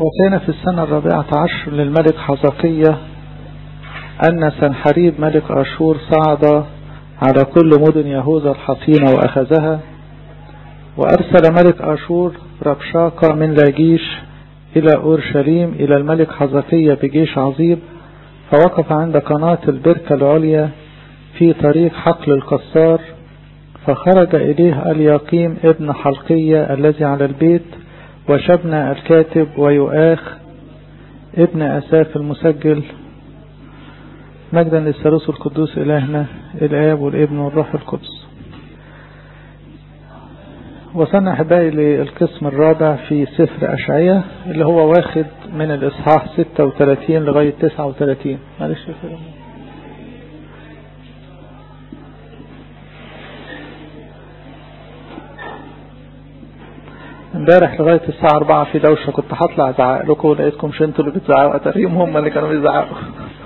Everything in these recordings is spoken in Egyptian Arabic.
وكان في السنة الرابعة عشر للملك حزقية أن سنحريب ملك أشور صعد على كل مدن يهوذا الحصينة وأخذها وأرسل ملك أشور ربشاقة من لاجيش إلى أورشليم إلى الملك حزقية بجيش عظيم فوقف عند قناة البركة العليا في طريق حقل القصار فخرج إليه اليقيم ابن حلقية الذي على البيت وشبنا الكاتب ويؤاخ ابن أساف المسجل مجدا للثالوث القدوس إلهنا الآب والابن والروح القدس وصلنا أحبائي للقسم الرابع في سفر أشعية اللي هو واخد من الإصحاح 36 لغاية 39 معلش يا فيلم امبارح لغاية الساعة 4 في دوشة كنت هطلع ازعق لكم ولقيتكم مش انتوا اللي بتزعقوا اتاريهم هم اللي كانوا بيزعقوا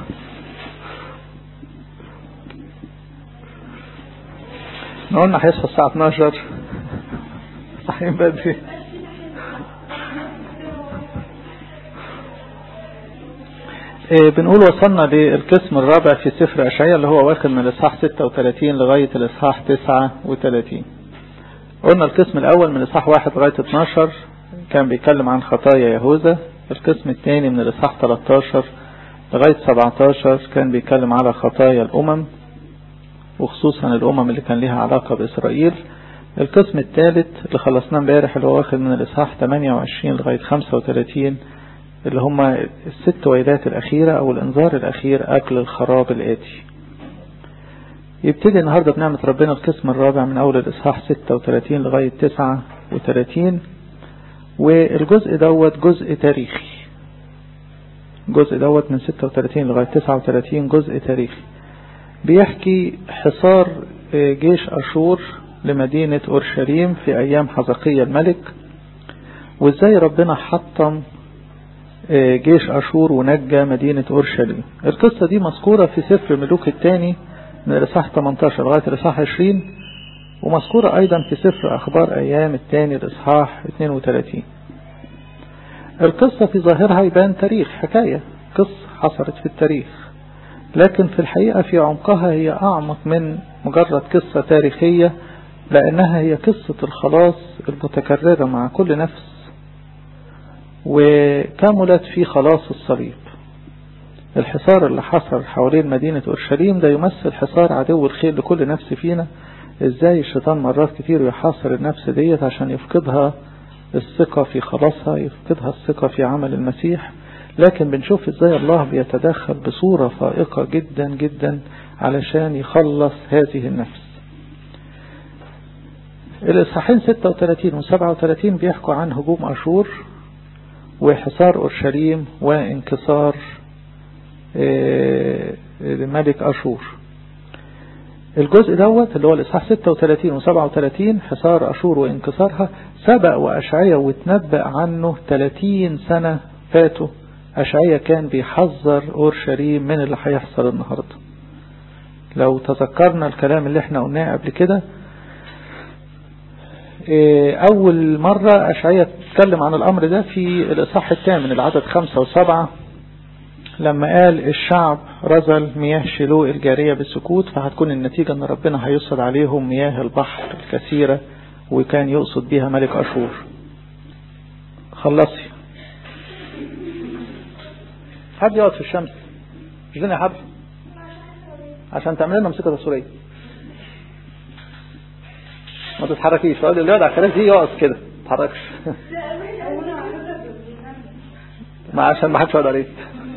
احنا قلنا هيصحى الساعة 12 صحيين بدري إيه بنقول وصلنا للقسم الرابع في سفر أشعية اللي هو واخد من الإصحاح 36 لغاية الإصحاح 39 قلنا القسم الأول من الإصحاح 1 لغاية 12 كان بيتكلم عن خطايا يهوذا القسم الثاني من الإصحاح 13 لغاية 17 كان بيتكلم على خطايا الأمم وخصوصا الأمم اللي كان لها علاقة بإسرائيل القسم الثالث اللي خلصناه امبارح اللي هو واخد من الإصحاح 28 لغاية 35 اللي هم الست ويلات الأخيرة أو الإنذار الأخير قبل الخراب الآتي يبتدي النهاردة بنعمة ربنا القسم الرابع من أول الإصحاح 36 لغاية 39 والجزء دوت جزء تاريخي جزء دوت من 36 لغاية 39 جزء تاريخي بيحكي حصار جيش أشور لمدينة أورشليم في أيام حزقية الملك وإزاي ربنا حطم جيش أشور ونجى مدينة أورشليم القصة دي مذكورة في سفر ملوك الثاني من الإصحاح 18 لغاية الإصحاح 20 ومذكورة أيضا في سفر أخبار أيام الثاني الإصحاح 32 القصة في ظاهرها يبان تاريخ حكاية قصة حصلت في التاريخ لكن في الحقيقة في عمقها هي أعمق من مجرد قصة تاريخية لأنها هي قصة الخلاص المتكررة مع كل نفس وكملت في خلاص الصليب الحصار اللي حصل حوالين مدينة أورشليم ده يمثل حصار عدو الخير لكل نفس فينا ازاي الشيطان مرات كتير يحاصر النفس ديت عشان يفقدها الثقة في خلاصها يفقدها الثقة في عمل المسيح لكن بنشوف ازاي الله بيتدخل بصورة فائقة جدا جدا علشان يخلص هذه النفس الإصحاحين 36 و 37 بيحكوا عن هجوم أشور وحصار أورشليم وانكسار ملك أشور الجزء دوت اللي هو الإصحاح 36 و 37 حصار أشور وانكسارها سبق وأشعية وتنبأ عنه 30 سنة فاتوا أشعية كان بيحذر أورشليم من اللي هيحصل النهاردة لو تذكرنا الكلام اللي احنا قلناه قبل كده أول مرة أشعية تتكلم عن الأمر ده في الإصحاح الثامن العدد خمسة وسبعة لما قال الشعب رزل مياه شلو الجارية بالسكوت فهتكون النتيجة أن ربنا هيصد عليهم مياه البحر الكثيرة وكان يقصد بها ملك أشور خلصي حد يقعد في الشمس مش يا حد عشان تعمل لنا موسيقى تصويريه ما تتحركيش قال اللي يقعد على الكراسي دي يقعد كده ما تتحركش ما عشان ما حدش يقعد عليه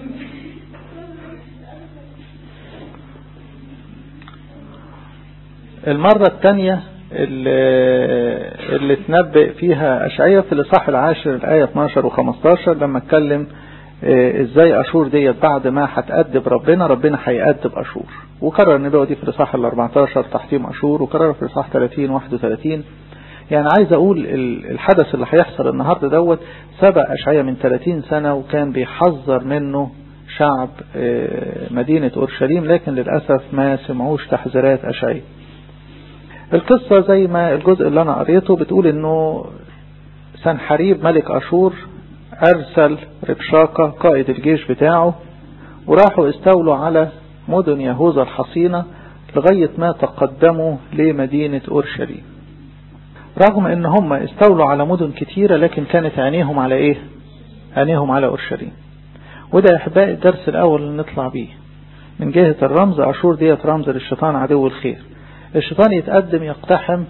المرة الثانية اللي, اللي تنبئ فيها أشعية في الإصحاح العاشر الآية 12 و15 لما اتكلم ازاي أشور ديت بعد ما هتأدب ربنا ربنا هيأدب أشور وكرر النبوة دي في الإصحاح ال 14 تحطيم أشور وكرر في الإصحاح 30 31 يعني عايز أقول الحدث اللي هيحصل النهاردة دوت سبق أشعية من 30 سنة وكان بيحذر منه شعب مدينة أورشليم لكن للأسف ما سمعوش تحذيرات أشعية القصة زي ما الجزء اللي أنا قريته بتقول إنه سنحريب ملك أشور أرسل ربشاقة قائد الجيش بتاعه وراحوا استولوا على مدن يهوذا الحصينة لغاية ما تقدموا لمدينة أورشليم رغم ان هم استولوا على مدن كتيرة لكن كانت عينيهم على ايه عينيهم على أورشليم وده يا احبائي الدرس الاول اللي نطلع بيه من جهة الرمز اشور ديت رمز للشيطان عدو الخير الشيطان يتقدم يقتحم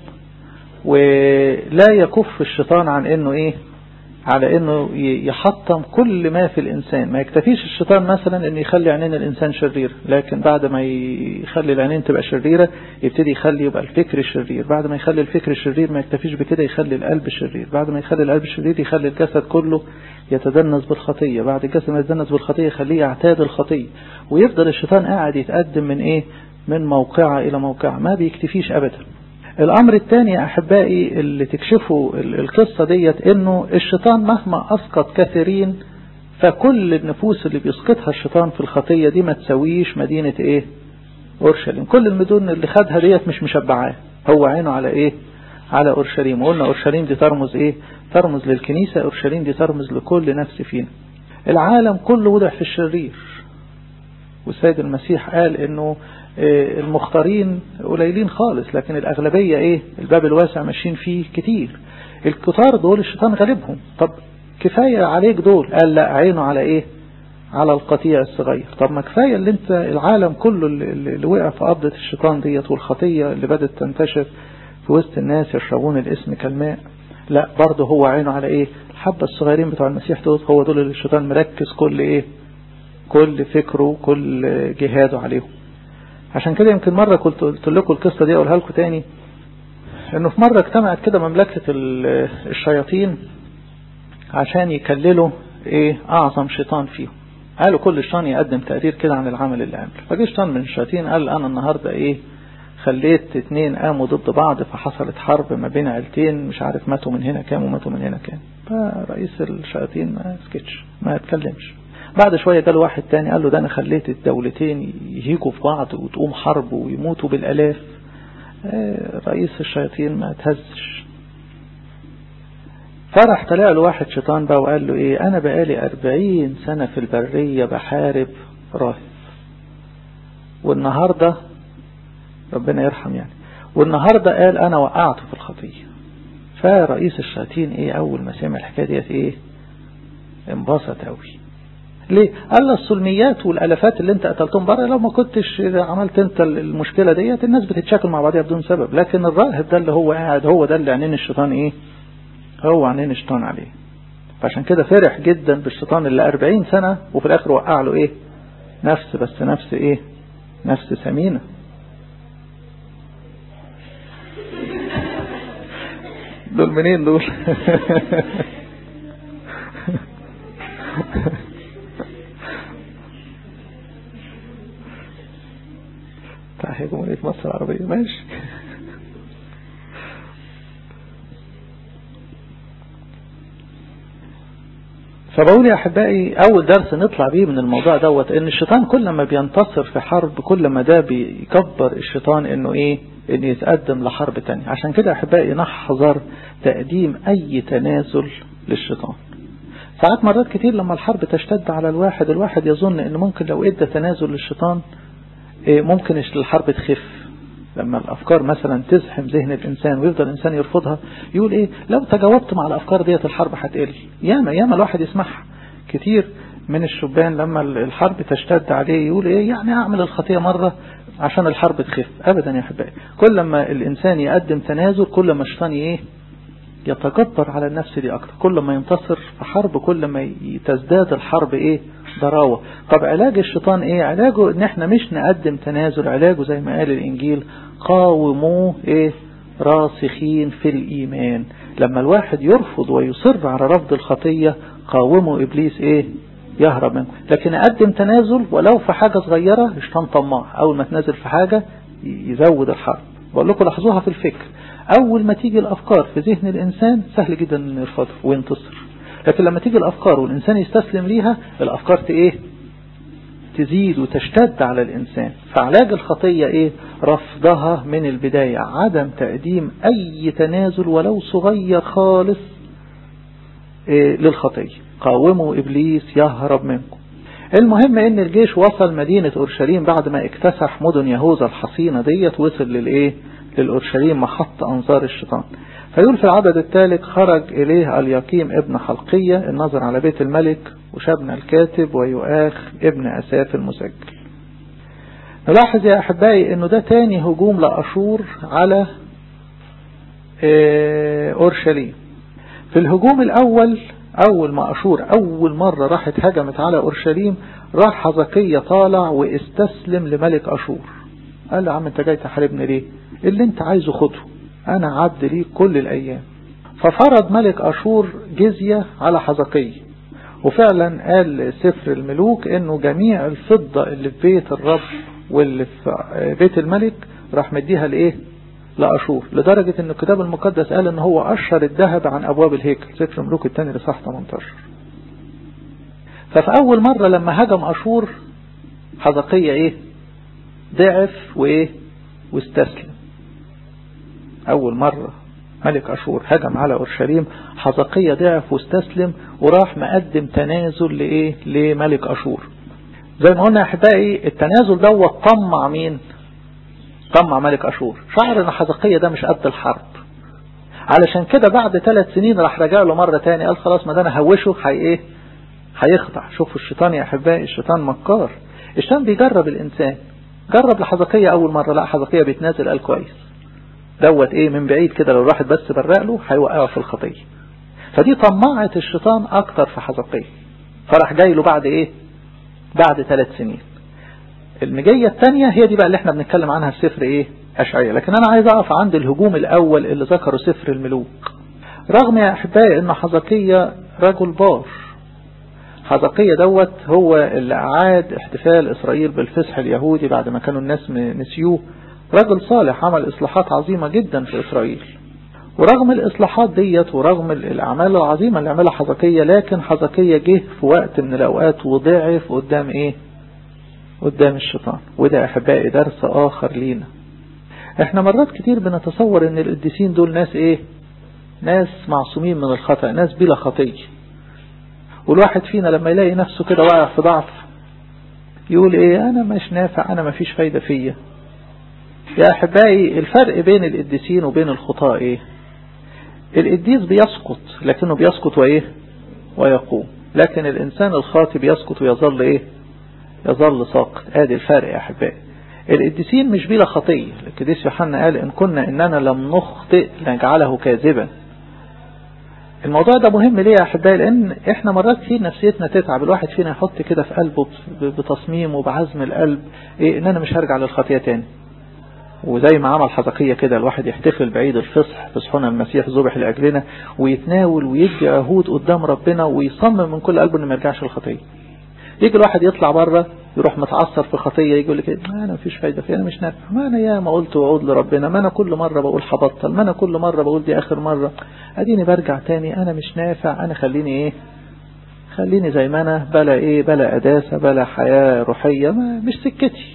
ولا يكف الشيطان عن انه ايه على انه يحطم كل ما في الانسان ما يكتفيش الشيطان مثلا انه يخلي عينين الانسان شرير لكن بعد ما يخلي العينين تبقى شريرة يبتدي يخلي يبقى الفكر شرير بعد ما يخلي الفكر شرير ما يكتفيش بكده يخلي القلب شرير بعد ما يخلي القلب شرير يخلي الجسد كله يتدنس بالخطية بعد الجسد ما يتدنس بالخطية يخليه يعتاد الخطية ويفضل الشيطان قاعد يتقدم من ايه من موقعة الى موقعة ما بيكتفيش ابدا الأمر الثاني يا أحبائي اللي تكشفوا القصة ديت إنه الشيطان مهما أسقط كثيرين فكل النفوس اللي بيسقطها الشيطان في الخطية دي ما تسويش مدينة إيه أورشليم كل المدن اللي خدها ديت مش مشبعاه هو عينه على إيه على أورشليم وقلنا أورشليم دي ترمز إيه ترمز للكنيسة أورشليم دي ترمز لكل نفس فينا العالم كله وضع في الشرير والسيد المسيح قال إنه المختارين قليلين خالص لكن الأغلبية إيه الباب الواسع ماشيين فيه كتير الكتار دول الشيطان غالبهم طب كفاية عليك دول قال لا عينه على إيه على القطيع الصغير طب ما كفاية اللي انت العالم كله اللي, اللي وقع في قبضة الشيطان ديت والخطية اللي بدأت تنتشر في وسط الناس يشربون الاسم كالماء لا برضه هو عينه على ايه الحبة الصغيرين بتوع المسيح دول هو دول اللي الشيطان مركز كل ايه كل فكره كل جهاده عليهم عشان كده يمكن مرة كنت قلت لكم القصة دي أقولها لكم تاني إنه في مرة اجتمعت كده مملكة الشياطين عشان يكللوا إيه أعظم شيطان فيهم قالوا كل شيطان يقدم تقرير كده عن العمل اللي عمله فجي شيطان من الشياطين قال أنا النهاردة إيه خليت اتنين قاموا ضد بعض فحصلت حرب ما بين عيلتين مش عارف ماتوا من هنا كام وماتوا من هنا كام فرئيس الشياطين ما سكتش ما اتكلمش بعد شوية جاله واحد تاني قال له ده أنا خليت الدولتين يهيجوا في بعض وتقوم حرب ويموتوا بالألاف رئيس الشياطين ما تهزش فرح طلع له واحد شيطان بقى وقال له ايه انا بقالي أربعين سنة في البرية بحارب راهب والنهاردة ربنا يرحم يعني والنهاردة قال انا وقعته في الخطية فرئيس الشياطين ايه اول ما سمع الحكاية ديت ايه انبسط قوي ليه قال السلميات والالافات اللي انت قتلتهم بره لو ما كنتش عملت انت المشكلة ديت الناس بتتشاكل مع بعضها بدون سبب لكن الراهب ده اللي هو قاعد هو ده اللي عينين الشيطان ايه هو عينين الشيطان عليه فعشان كده فرح جدا بالشيطان اللي 40 سنة وفي الاخر وقع له ايه نفس بس نفس ايه نفس سمينة دول منين دول تحية جمهورية مصر العربية ماشي فبقول يا أحبائي أول درس نطلع بيه من الموضوع دوت إن الشيطان كل ما بينتصر في حرب كل ما ده بيكبر الشيطان إنه إيه إنه يتقدم لحرب تانية عشان كده أحبائي نحذر تقديم أي تنازل للشيطان ساعات مرات كتير لما الحرب تشتد على الواحد الواحد يظن إنه ممكن لو إدى تنازل للشيطان ممكن الحرب تخف لما الأفكار مثلا تزحم ذهن الإنسان ويفضل الإنسان يرفضها يقول إيه لو تجاوبت مع الأفكار ديت الحرب هتقل ياما ياما الواحد يسمعها كتير من الشبان لما الحرب تشتد عليه يقول إيه يعني أعمل الخطية مرة عشان الحرب تخف أبدا يا حبائي كل ما الإنسان يقدم تنازل كل ما الشيطان إيه يتكبر على النفس دي أكتر كل ما ينتصر في حرب كل ما تزداد الحرب إيه ضراوة طب علاج الشيطان ايه علاجه ان احنا مش نقدم تنازل علاجه زي ما قال الانجيل قاوموه ايه راسخين في الايمان لما الواحد يرفض ويصر على رفض الخطية قاوموا ابليس ايه يهرب منه لكن اقدم تنازل ولو في حاجة صغيرة الشيطان طماع اول ما تنازل في حاجة يزود الحرب بقول لكم لاحظوها في الفكر اول ما تيجي الافكار في ذهن الانسان سهل جدا انه يرفضه وينتصر لكن لما تيجي الأفكار والإنسان يستسلم ليها الأفكار إيه تزيد وتشتد على الإنسان فعلاج الخطية إيه رفضها من البداية عدم تقديم أي تنازل ولو صغير خالص للخطية قاوموا إبليس يهرب منكم المهم ان الجيش وصل مدينة اورشليم بعد ما اكتسح مدن يهوذا الحصينة ديت وصل للايه للاورشليم محط انظار الشيطان فيقول في العدد الثالث خرج اليه اليقيم ابن حلقية النظر على بيت الملك وشبنا الكاتب ويؤاخ ابن اساف المسجل نلاحظ يا احبائي انه ده تاني هجوم لاشور على اورشليم في الهجوم الاول أول ما أشور أول مرة راحت هجمت على أورشليم راح حزقية طالع واستسلم لملك أشور قال له عم أنت جاي تحاربني ليه اللي أنت عايزه خده أنا عبد ليك كل الأيام ففرض ملك أشور جزية على حزقية وفعلا قال سفر الملوك انه جميع الفضة اللي في بيت الرب واللي في بيت الملك راح مديها لايه لأشور لدرجة ان الكتاب المقدس قال ان هو أشهر الذهب عن أبواب الهيكل سفر ملوك الثاني لصح 18 ففي أول مرة لما هجم أشور حزقية ايه ضعف وايه واستسلم أول مرة ملك أشور هجم على أورشليم حزقية ضعف واستسلم وراح مقدم تنازل لإيه لملك أشور زي ما قلنا أحبائي التنازل دوت طمع مين طمع ملك أشور شعر ان حزقية ده مش قد الحرب علشان كده بعد ثلاث سنين راح رجع له مرة تاني قال خلاص ما ده انا هوشه هي ايه هيخضع شوفوا الشيطان يا احبائي الشيطان مكار الشيطان بيجرب الانسان جرب لحزقية اول مرة لا حزقية بيتنازل قال كويس دوت ايه من بعيد كده لو الواحد بس برق له هيوقعه في الخطية فدي طمعت الشيطان اكتر في حزقية فراح جاي له بعد ايه بعد ثلاث سنين المجية الثانية هي دي بقى اللي احنا بنتكلم عنها في سفر ايه أشعية لكن انا عايز اقف عند الهجوم الاول اللي ذكره سفر الملوك رغم يا احبائي ان حزقية رجل بار حزقية دوت هو اللي اعاد احتفال اسرائيل بالفسح اليهودي بعد ما كانوا الناس نسيوه رجل صالح عمل اصلاحات عظيمة جدا في اسرائيل ورغم الإصلاحات ديت ورغم الأعمال العظيمة اللي عملها حزقية لكن حزقية جه في وقت من الأوقات وضعف قدام إيه قدام الشيطان وده أحبائي درس آخر لينا احنا مرات كتير بنتصور ان القديسين دول ناس ايه ناس معصومين من الخطأ ناس بلا خطية والواحد فينا لما يلاقي نفسه كده واقع في ضعف يقول ايه انا مش نافع انا مفيش فايدة فيا يا احبائي الفرق بين القديسين وبين الخطاء ايه القديس بيسقط لكنه بيسقط وايه ويقوم لكن الانسان الخاطئ بيسقط ويظل ايه يظل ساقط ادي الفرق يا احبائي القديسين مش بلا خطية القديس يوحنا قال ان كنا اننا لم نخطئ نجعله كاذبا الموضوع ده مهم ليه يا احبائي لان احنا مرات كتير نفسيتنا تتعب الواحد فينا يحط كده في قلبه بتصميم وبعزم القلب ايه ان انا مش هرجع للخطية تاني وزي ما عمل حزقية كده الواحد يحتفل بعيد الفصح فصحنا المسيح ذبح لأجلنا ويتناول ويدي عهود قدام ربنا ويصمم من كل قلبه انه ما يرجعش للخطية يجي الواحد يطلع بره يروح متعصر في خطية يجي يقول لك ما انا مفيش فايدة فيها انا مش نافع ما انا يا ما قلت وعود لربنا ما انا كل مرة بقول هبطل ما انا كل مرة بقول دي اخر مرة اديني برجع تاني انا مش نافع انا خليني ايه خليني زي ما انا بلا ايه بلا قداسة بلا حياة روحية ما مش سكتي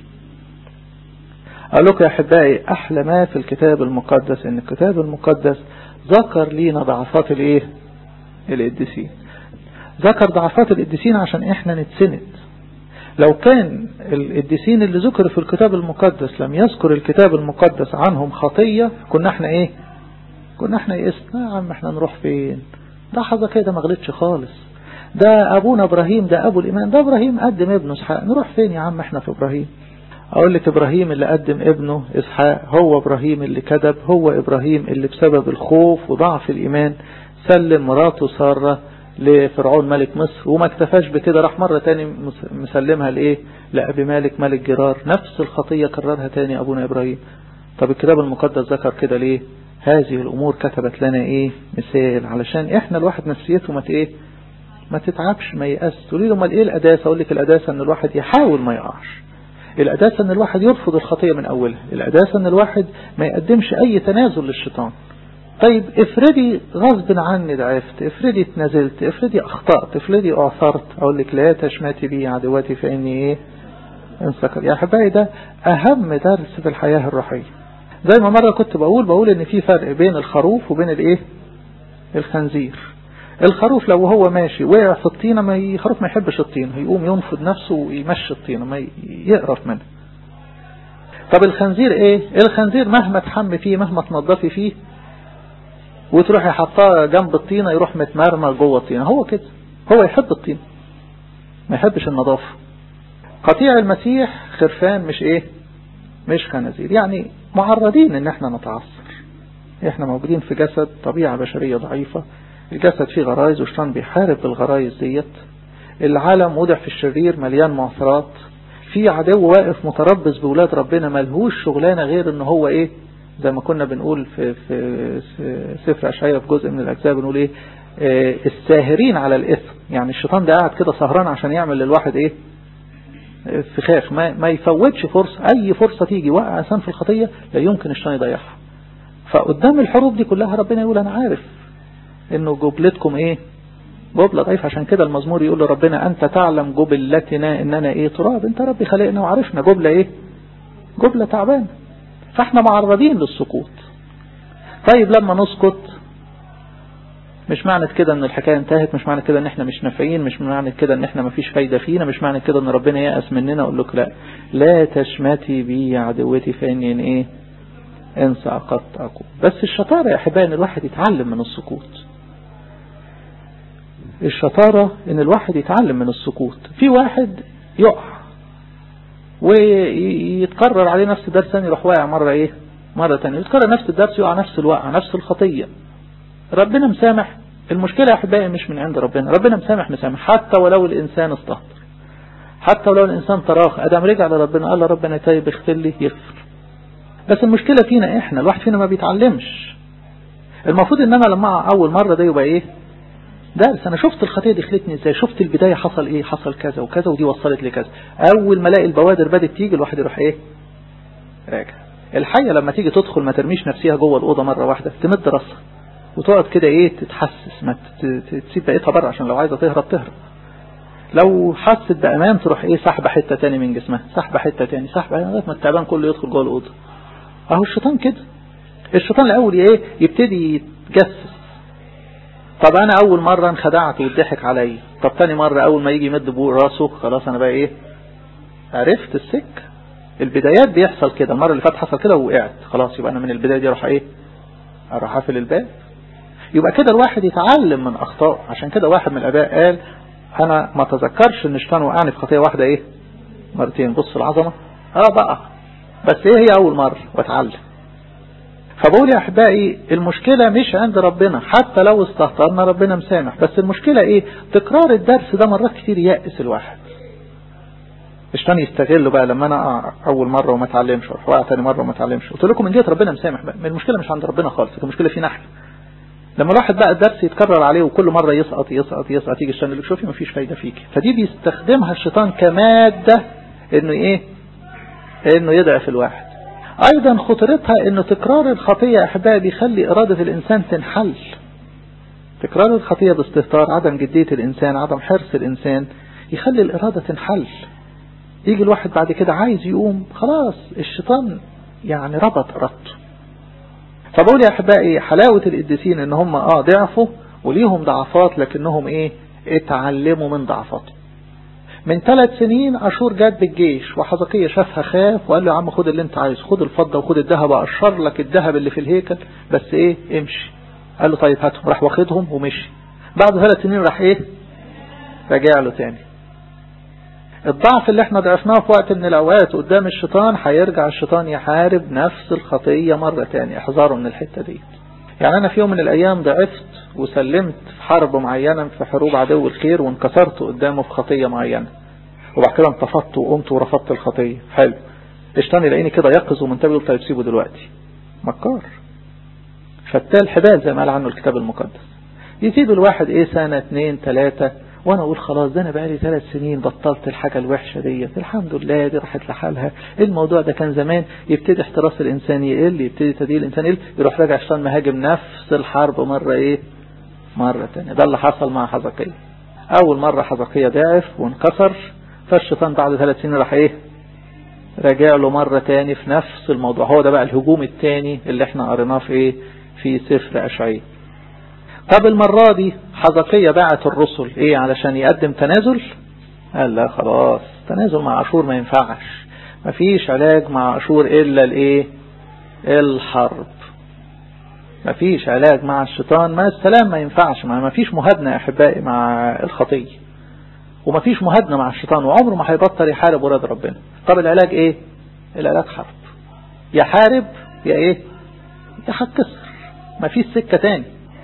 اقول لكم يا احبائي احلى ما في الكتاب المقدس ان الكتاب المقدس ذكر لينا ضعفات الايه القديسين ذكر ضعفات القديسين عشان احنا نتسند لو كان القديسين اللي ذكر في الكتاب المقدس لم يذكر الكتاب المقدس عنهم خطية كنا احنا ايه كنا احنا يئسنا يا عم احنا نروح فين ده حظة كده ما غلطش خالص ده ابونا ابراهيم ده ابو الايمان ده ابراهيم قدم ابنه اسحاق نروح فين يا عم احنا في ابراهيم اقول لك ابراهيم اللي قدم ابنه اسحاق هو ابراهيم اللي كذب هو ابراهيم اللي بسبب الخوف وضعف الايمان سلم مراته ساره لفرعون ملك مصر وما اكتفاش بكده راح مرة تاني مسلمها لإيه لأبي مالك ملك جرار نفس الخطية كررها تاني أبونا إبراهيم طب الكتاب المقدس ذكر كده ليه هذه الأمور كتبت لنا إيه مثال علشان إحنا الواحد نفسيته ما إيه ما تتعبش ما يأس تقولي له امال إيه القداسة أقول لك القداسة إن الواحد يحاول ما يقعش القداسة إن الواحد يرفض الخطية من أولها القداسة إن الواحد ما يقدمش أي تنازل للشيطان طيب افرضي غصب عني ضعفت افرضي اتنزلت افرضي اخطأت افرضي اعثرت اقول لك لا تشمتي بي عدواتي فاني ايه انسكر يا احبائي ده اهم درس في الحياة الروحية زي ما مرة كنت بقول بقول ان في فرق بين الخروف وبين الايه الخنزير الخروف لو هو ماشي وقع في الطينة ما الخروف ما يحبش الطينة يقوم ينفض نفسه ويمشي الطينة ما يقرف منها طب الخنزير ايه الخنزير مهما تحم فيه مهما تنضفي فيه وتروحي حطاه جنب الطينة يروح متمرمر جوه الطينة هو كده هو يحب الطينة ما يحبش النظافة قطيع المسيح خرفان مش ايه مش خنازير يعني معرضين ان احنا نتعصر احنا موجودين في جسد طبيعة بشرية ضعيفة الجسد فيه غرائز والشيطان بيحارب بالغرائز ديت العالم وضع في الشرير مليان معصرات في عدو واقف متربص بولاد ربنا ملهوش شغلانة غير ان هو ايه زي ما كنا بنقول في, في, في سفر أشعية في جزء من الأجزاء بنقول ايه اه الساهرين على الإثم يعني الشيطان ده قاعد كده سهران عشان يعمل للواحد ايه فخاخ ما, ما يفوتش فرصة أي فرصة تيجي وقع إنسان في الخطية لا يمكن الشيطان يضيعها فقدام الحروب دي كلها ربنا يقول أنا عارف إنه جبلتكم إيه جبلة ضعيف عشان كده المزمور يقول لربنا أنت تعلم جبلتنا إننا إيه تراب أنت ربي خلقنا وعرفنا جبلة إيه جبلة تعبانة فإحنا معرضين للسقوط طيب لما نسقط مش معنى كده ان الحكاية انتهت مش معنى كده ان احنا مش نافعين مش معنى كده ان احنا مفيش فايدة فينا مش معنى كده ان ربنا يأس مننا اقول لك لا لا تشمتي بي يا عدوتي فاني ان ايه ان سقطت اقوم بس الشطارة يا احبائي ان الواحد يتعلم من السقوط الشطارة ان الواحد يتعلم من السقوط في واحد يقع ويتكرر عليه نفس الدرس ثاني يروح واقع مرة ايه مرة ثانيه يتكرر نفس الدرس يقع نفس الوقع نفس الخطية ربنا مسامح المشكلة يا أحبائي مش من عند ربنا ربنا مسامح مسامح حتى ولو الإنسان استهتر حتى ولو الإنسان تراخ أدم رجع لربنا قال ربنا طيب اغفر لي يغفر بس المشكلة فينا إحنا الواحد فينا ما بيتعلمش المفروض إن أنا لما أول مرة ده يبقى إيه درس أنا شفت الخطية دخلتني إزاي شفت البداية حصل إيه حصل كذا وكذا ودي وصلت لكذا أول ما الاقي البوادر بدأت تيجي الواحد يروح إيه راجع الحية لما تيجي تدخل ما ترميش نفسها جوه الأوضة مرة واحدة تمد راسها وتقعد كده ايه تتحسس ما تسيب بقيتها بره عشان لو عايزة تهرب تهرب لو حست بأمان تروح ايه سحبة حتة تاني من جسمها سحبة حتة تاني سحبة لغاية ما التعبان كله يدخل جوه الأوضة اهو الشيطان كده الشيطان الأول ايه يبتدي يتجسس طب انا اول مرة انخدعت واتضحك عليا طب تاني مرة اول ما يجي يمد بوق راسه خلاص انا بقى ايه عرفت السك البدايات بيحصل كده المرة اللي فاتت حصل كده ووقعت خلاص يبقى انا من البداية دي اروح ايه اروح اقفل الباب يبقى كده الواحد يتعلم من أخطاء عشان كده واحد من الآباء قال أنا ما تذكرش إن الشيطان وقعني في خطية واحدة إيه مرتين بص العظمة آه بقى بس إيه هي أول مرة واتعلم فبقول يا أحبائي المشكلة مش عند ربنا حتى لو استهترنا ربنا مسامح بس المشكلة إيه تكرار الدرس ده مرات كتير يأس الواحد الشيطان يستغله بقى لما انا اول مره وما اتعلمش اروح واقع ثاني مره وما اتعلمش قلت لكم من جهه ربنا مسامح بقى المشكله مش عند ربنا خالص المشكله فينا احنا لما الواحد بقى الدرس يتكرر عليه وكل مرة يسقط يسقط يسقط يجي الشيطان يقول شوفي مفيش فايدة فيك فدي بيستخدمها الشيطان كمادة انه ايه انه يضعف الواحد ايضا خطرتها انه تكرار الخطية احبائي بيخلي ارادة الانسان تنحل تكرار الخطية باستهتار عدم جدية الانسان عدم حرص الانسان يخلي الارادة تنحل يجي الواحد بعد كده عايز يقوم خلاص الشيطان يعني ربط ارادته فبقول يا احبائي حلاوة القديسين ان هم اه ضعفوا وليهم ضعفات لكنهم ايه اتعلموا من ضعفاتهم من ثلاث سنين اشور جات بالجيش وحزقية شافها خاف وقال له يا عم خد اللي انت عايزه خد الفضة وخد الذهب اقشر لك الذهب اللي في الهيكل بس ايه امشي قال له طيب هاتهم راح واخدهم ومشي بعد ثلاث سنين راح ايه رجع له تاني الضعف اللي احنا ضعفناه في وقت من الاوقات قدام الشيطان هيرجع الشيطان يحارب نفس الخطية مرة تانية احذروا من الحتة دي يعني انا في يوم من الايام ضعفت وسلمت في حرب معينة في حروب عدو الخير وانكسرت قدامه في خطية معينة وبعد كده انتفضت وقمت ورفضت الخطية حلو الشيطان يلاقيني كده يقظ ومنتبه يقول طيب سيبه دلوقتي مكار فتال حبال زي ما قال عنه الكتاب المقدس يسيب الواحد ايه سنة اتنين تلاتة وانا اقول خلاص ده انا بقالي ثلاث سنين بطلت الحاجة الوحشة ديت الحمد لله دي راحت لحالها الموضوع ده كان زمان يبتدي احتراس الانسان يقل يبتدي تدين الانسان يقل يروح راجع الشيطان مهاجم نفس الحرب مرة ايه مرة تانية ده اللي حصل مع حزقية اول مرة حزقية ضعف وانكسر فالشيطان بعد ثلاث سنين راح ايه راجع له مرة تاني في نفس الموضوع هو ده بقى الهجوم التاني اللي احنا قريناه في ايه في سفر اشعياء طب المرة دي حزقية باعت الرسل ايه علشان يقدم تنازل قال لا خلاص تنازل مع عاشور ما ينفعش مفيش علاج مع عاشور الا الايه الحرب مفيش علاج مع الشيطان ما السلام ما ينفعش ما مفيش مهادنة يا احبائي مع الخطية ومفيش مهادنة مع الشيطان وعمره ما هيبطل يحارب ولاد ربنا طب العلاج ايه العلاج حرب يا حارب يا ايه يا هتكسر مفيش سكة تاني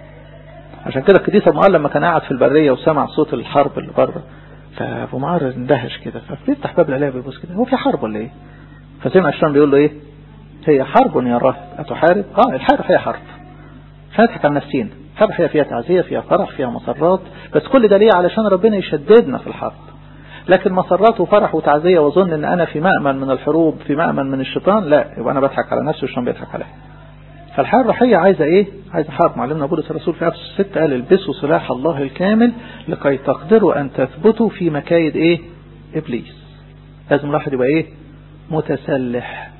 عشان كده القديس ابو لما كان قاعد في البرية وسمع صوت الحرب اللي بره فابو معار اندهش كده فبيفتح باب العلاج بيبص كده هو في حرب ولا ايه فسمع الشيطان بيقول له ايه هي حرب يا راهب أتحارب اه الحرب هي حرب مش هنضحك على نفسينا الحرب هي فيها تعزية فيها فرح فيها مسرات بس كل ده ليه علشان ربنا يشددنا في الحرب لكن مسرات وفرح وتعزية واظن ان انا في مأمن من الحروب في مأمن من الشيطان لا يبقى انا بضحك على نفسي والشيطان بيضحك عليا فالحياة الروحية عايزة ايه عايزة حرب معلمنا بولس الرسول في افسس 6 قال البسوا سلاح الله الكامل لكي تقدروا ان تثبتوا في مكايد ايه ابليس لازم الواحد يبقى ايه متسلح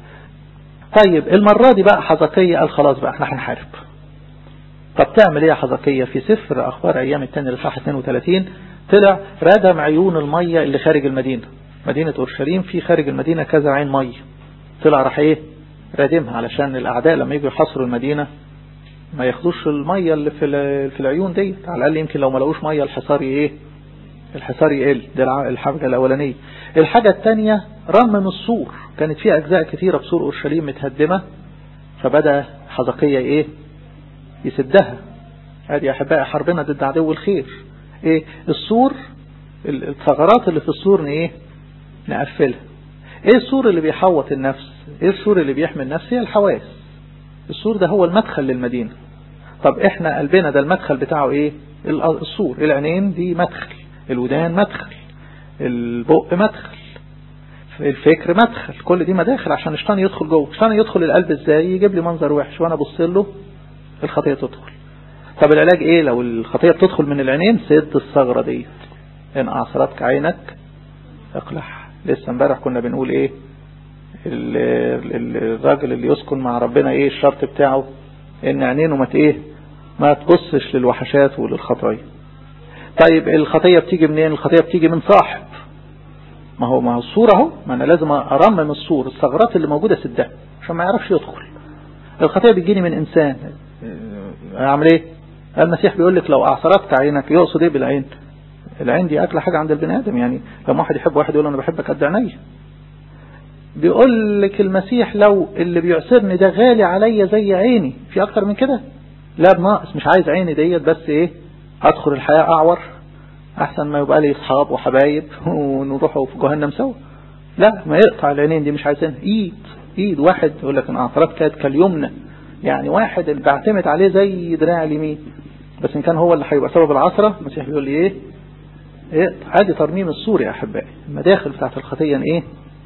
طيب المرة دي بقى حزقية قال خلاص بقى احنا هنحارب طب تعمل ايه يا حزقية في سفر اخبار ايام التاني لصح 32 طلع ردم عيون المية اللي خارج المدينة مدينة اورشليم في خارج المدينة كذا عين مية طلع راح ايه رادمها علشان الاعداء لما يجوا يحصروا المدينة ما ياخدوش المية اللي في في العيون دي على الاقل يمكن لو ما لقوش مية الحصار ايه الحصار يقل ده الحاجة الاولانية الحاجة الثانية رمم السور كانت فيها اجزاء كثيرة بسور اورشليم متهدمة فبدأ حزقية ايه يسدها هذه يا احبائي حربنا ضد عدو الخير ايه السور الثغرات اللي في السور ايه نقفلها ايه السور اللي بيحوط النفس ايه السور اللي بيحمي النفس هي الحواس السور ده هو المدخل للمدينة طب احنا قلبنا ده المدخل بتاعه ايه السور العينين دي مدخل الودان مدخل البق مدخل الفكر مدخل كل دي مداخل عشان الشيطان يدخل جوه الشيطان يدخل القلب ازاي يجيب لي منظر وحش وانا ابص له الخطيه تدخل طب العلاج ايه لو الخطيه بتدخل من العينين سد الثغره ديت ان اعصرتك عينك اقلع لسه امبارح كنا بنقول ايه الراجل اللي يسكن مع ربنا ايه الشرط بتاعه ان عينينه ما ايه ما تبصش للوحشات وللخطايا طيب الخطيه بتيجي منين الخطيه بتيجي من صاحب ما هو ما هو الصورة اهو ما انا لازم ارمم الصور الثغرات اللي موجودة سدها عشان ما يعرفش يدخل الخطية بتجيني من انسان اعمل ايه المسيح بيقول لك لو اعصرتك عينك يقصد ايه بالعين العين دي اكلى حاجة عند البني ادم يعني لما واحد يحب واحد يقول انا بحبك قد عينيا بيقول لك المسيح لو اللي بيعصرني ده غالي عليا زي عيني في اكتر من كده لا بناقص مش عايز عيني ديت بس ايه ادخل الحياة اعور احسن ما يبقى لي اصحاب وحبايب ونروحوا في جهنم سوا لا ما يقطع العينين دي مش عايزينها ايد ايد واحد يقول لك انا اعترفت كانت كاليمنى يعني واحد اللي بعتمد عليه زي دراع اليمين بس ان كان هو اللي هيبقى سبب العثرة المسيح بيقول لي ايه ايه عادي ترميم السور يا احبائي المداخل بتاعت الخطيه ايه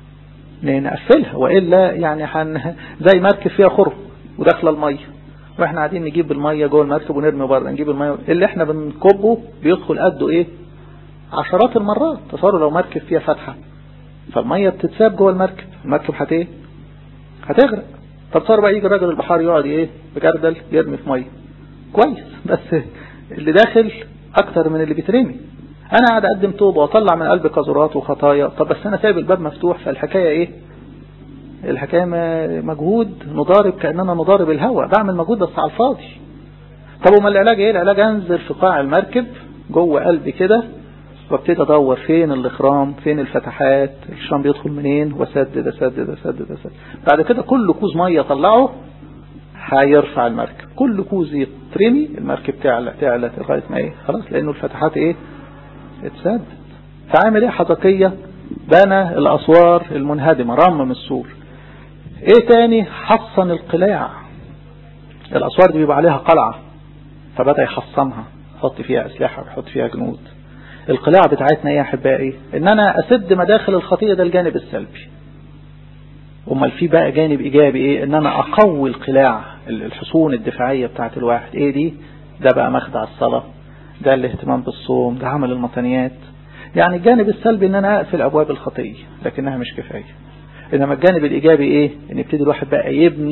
نقفلها والا يعني حن زي مركب فيها خرم وداخله الميه واحنا قاعدين نجيب الميه جوه المركب ونرمي بره نجيب الميه اللي احنا بنكبه بيدخل قده ايه عشرات المرات تصوروا لو مركب فيها فتحه فالميه بتتساب جوه المركب المركب هت ايه هتغرق طب صار بقى يجي الراجل البحار يقعد ايه بجردل يرمي في ميه كويس بس اللي داخل اكتر من اللي بيترمي انا قاعد اقدم توبه واطلع من قلبي قذرات وخطايا طب بس انا سايب الباب مفتوح فالحكايه ايه الحكايه مجهود نضارب كاننا نضارب الهواء بعمل مجهود بس على الفاضي طب وما العلاج ايه العلاج انزل في قاع المركب جوه قلبي كده وابتدي ادور فين الاخرام فين الفتحات الشام بيدخل منين واسدد اسدد اسدد اسدد بعد كده كل كوز ميه طلعه هيرفع المركب كل كوز يترمي المركب تعلى تعلى لغايه ما ايه خلاص لانه الفتحات ايه اتسدد فعامل ايه حزقية بنى الاسوار المنهدمة رمم السور ايه تاني حصن القلاع الاسوار دي بيبقى عليها قلعة فبدأ يحصنها يحط فيها اسلحة ويحط فيها جنود القلاع بتاعتنا ايه يا احبائي ان انا اسد مداخل الخطية ده الجانب السلبي امال في بقى جانب ايجابي ايه ان انا اقوي القلاع الحصون الدفاعية بتاعت الواحد ايه دي ده بقى مخدع الصلاة ده الاهتمام بالصوم ده عمل المطنيات يعني الجانب السلبي ان انا اقفل ابواب الخطية لكنها مش كفاية انما الجانب الايجابي ايه ان يبتدي الواحد بقى يبني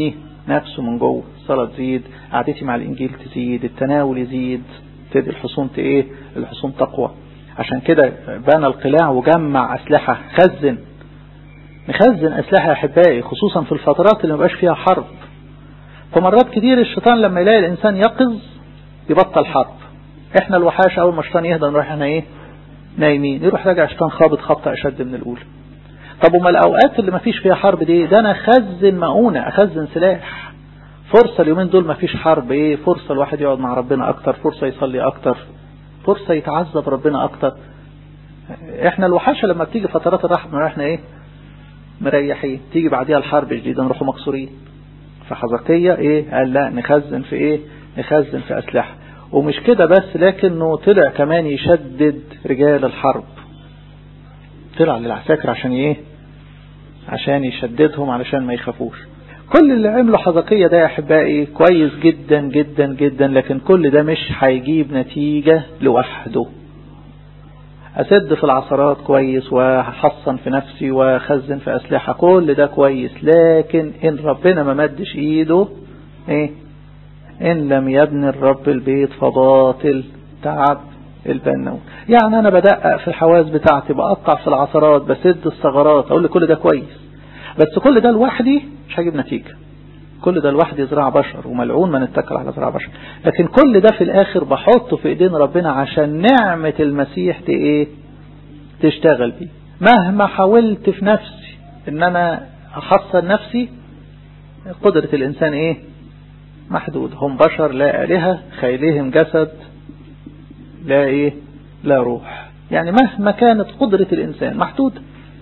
نفسه من جوه الصلاة تزيد قعدتي مع الإنجيل تزيد التناول يزيد تبدي الحصون ايه الحصون تقوى عشان كده بنى القلاع وجمع أسلحة خزن نخزن أسلحة يا أحبائي خصوصا في الفترات اللي مبقاش فيها حرب فمرات كتير الشيطان لما يلاقي الإنسان يقظ يبطل حرب احنا الوحاش أول ما الشيطان يهدى نروح احنا ايه نايمين يروح راجع الشيطان خابط خبطة أشد من الأولى طب وما الأوقات اللي ما فيش فيها حرب دي ده أنا أخزن مؤونة أخزن سلاح فرصة اليومين دول ما فيش حرب ايه فرصة الواحد يقعد مع ربنا أكتر فرصة يصلي أكتر فرصة يتعذب ربنا أكتر احنا الوحاشة لما بتيجي فترات الرحمة احنا ايه مريحين تيجي بعديها الحرب جديدة نروحوا مكسورين فحزقية ايه قال لا نخزن في ايه نخزن في أسلحة ومش كده بس لكنه طلع كمان يشدد رجال الحرب طلع للعساكر عشان ايه عشان يشددهم علشان ما يخافوش كل اللي عمله حزقية ده يا احبائي كويس جدا جدا جدا لكن كل ده مش هيجيب نتيجة لوحده أسد في العصرات كويس وحصن في نفسي وخزن في أسلحة كل ده كويس لكن إن ربنا ما مدش إيده إيه إن لم يبني الرب البيت فباطل تعب البنون يعني أنا بدقق في الحواس بتاعتي بقطع في العصرات بسد الثغرات أقول لي كل ده كويس بس كل ده لوحدي مش هجيب نتيجة كل ده لوحدي زراع بشر وملعون ما نتكل على زراع بشر لكن كل ده في الآخر بحطه في إيدين ربنا عشان نعمة المسيح دي إيه تشتغل بيه مهما حاولت في نفسي إن أنا أحصن نفسي قدرة الإنسان إيه محدود هم بشر لا آلهة خيلهم جسد لا إيه لا روح يعني مهما كانت قدرة الإنسان محدودة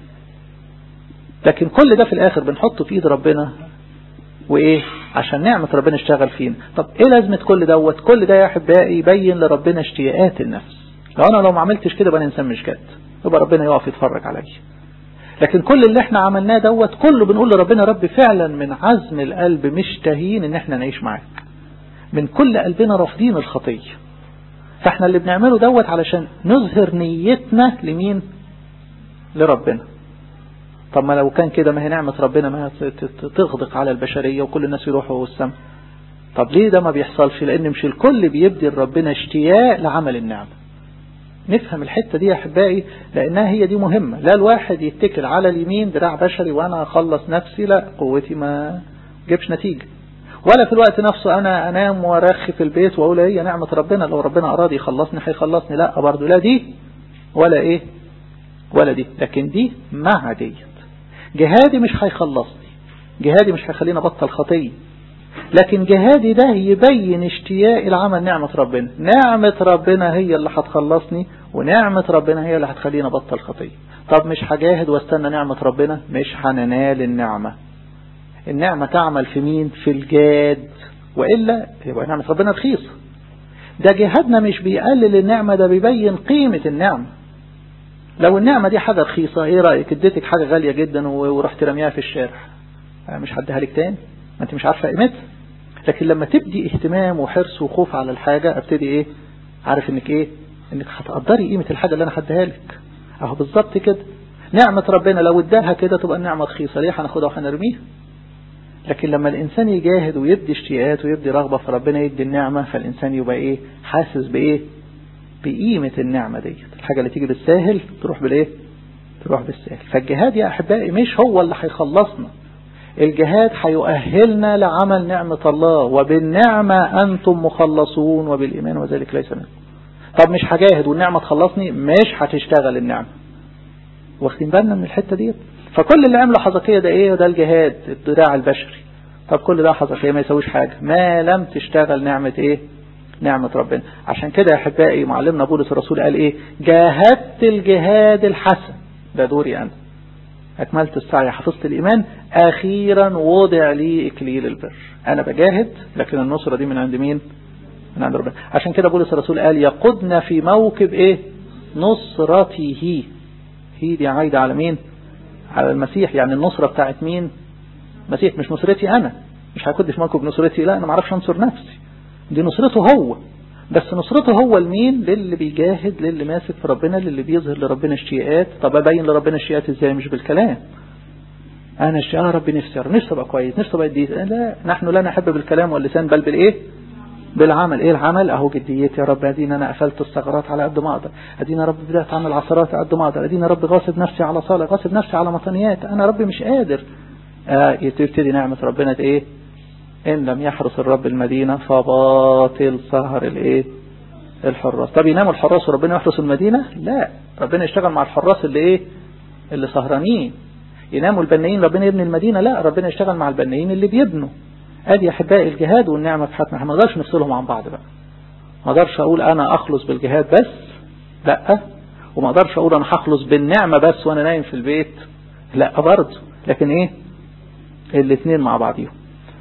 لكن كل ده في الآخر بنحطه في إيد ربنا وإيه عشان نعمة ربنا اشتغل فينا طب إيه لازمة كل دوت كل ده يا أحبائي يبين لربنا اشتياقات النفس لو أنا لو ما عملتش كده بقى إنسان مش جد يبقى ربنا يقف يتفرج عليا لكن كل اللي احنا عملناه دوت كله بنقول لربنا رب فعلا من عزم القلب مشتهين ان احنا نعيش معاك من كل قلبنا رافضين الخطية فاحنا اللي بنعمله دوت علشان نظهر نيتنا لمين لربنا طب ما لو كان كده ما هي نعمة ربنا ما تغدق على البشرية وكل الناس يروحوا السماء طب ليه ده ما بيحصلش لان مش الكل بيبدي لربنا اشتياق لعمل النعمة نفهم الحتة دي يا أحبائي لأنها هي دي مهمة لا الواحد يتكل على اليمين دراع بشري وأنا أخلص نفسي لا قوتي ما جيبش نتيجة ولا في الوقت نفسه أنا أنام وأرخي في البيت وأقول هي نعمة ربنا لو ربنا أراد يخلصني هيخلصني لا برضه لا دي ولا إيه ولا دي لكن دي مع ديت جهادي مش هيخلصني جهادي مش هيخليني أبطل خطية لكن جهادي ده يبين اشتياق العمل نعمة ربنا نعمة ربنا هي اللي هتخلصني ونعمة ربنا هي اللي هتخليني أبطل خطية طب مش هجاهد واستنى نعمة ربنا مش هننال النعمة النعمة تعمل في مين في الجاد وإلا يبقى نعمة ربنا رخيصة ده جهادنا مش بيقلل النعمة ده بيبين قيمة النعمة لو النعمة دي حاجة رخيصة ايه رأيك اديتك حاجة غالية جدا ورحت رميها في الشارع مش هديها لك تاني ما انت مش عارفة قيمتها لكن لما تبدي اهتمام وحرص وخوف على الحاجة ابتدي ايه عارف انك ايه انك هتقدري قيمة الحاجة اللي انا هديها لك اهو بالظبط كده نعمة ربنا لو اداها كده تبقى النعمة رخيصة ليه هناخدها وهنرميها لكن لما الانسان يجاهد ويدي اشتياقات ويدي رغبة فربنا يدي النعمة فالانسان يبقى ايه حاسس بايه بقيمة النعمة دي الحاجة اللي تيجي بالساهل تروح بالايه تروح بالساهل فالجهاد يا احبائي مش هو اللي هيخلصنا الجهاد هيؤهلنا لعمل نعمة الله وبالنعمة أنتم مخلصون وبالإيمان وذلك ليس منكم طب مش هجاهد والنعمة تخلصني مش هتشتغل النعمة واخدين بالنا من الحتة دي فكل اللي عمله حزقية ده ايه ده الجهاد الدراع البشري طب كل ده حزقية ما يسويش حاجة ما لم تشتغل نعمة ايه نعمة ربنا عشان كده يا احبائي معلمنا بولس الرسول قال ايه جاهدت الجهاد الحسن ده دوري انا أكملت السعي حفظت الإيمان أخيرا وضع لي إكليل البر أنا بجاهد لكن النصرة دي من عند مين من عند ربنا عشان كده بولس الرسول قال يقودنا في موكب إيه نصرته هي دي عايدة على مين على المسيح يعني النصرة بتاعت مين مسيح مش نصرتي أنا مش هيكون في موكب نصرتي لا أنا ما اعرفش أنصر نفسي دي نصرته هو بس نصرته هو لمين للي بيجاهد للي ماسك في ربنا للي بيظهر لربنا اشتياقات طب ابين لربنا اشتياقات ازاي مش بالكلام انا يا رب نفسي يا رب نفسي ابقى كويس نفسي ابقى قديس لا نحن لا نحب بالكلام واللسان بل بالايه بالعمل ايه العمل اهو جديتي يا رب ادينا انا قفلت الثغرات على قد ما اقدر ادينا يا رب بدات اعمل عثرات على قد ما اقدر ادينا يا رب غاصب نفسي على صالح غاصب نفسي على مطنيات انا ربي مش قادر آه تبتدي نعمة ربنا ايه ان لم يحرس الرب المدينة فباطل سهر الايه الحراس طب يناموا الحراس وربنا يحرس المدينة لا ربنا يشتغل مع الحراس اللي ايه اللي سهرانين يناموا البنايين ربنا يبني المدينة لا ربنا يشتغل مع البنايين اللي بيبنوا ادي احبائي الجهاد والنعمة في حياتنا ما نقدرش نفصلهم عن بعض بقى ما اقدرش اقول انا اخلص بالجهاد بس لا وما اقدرش اقول انا هخلص بالنعمة بس وانا نايم في البيت لا برضه لكن ايه الاثنين مع بعضيهم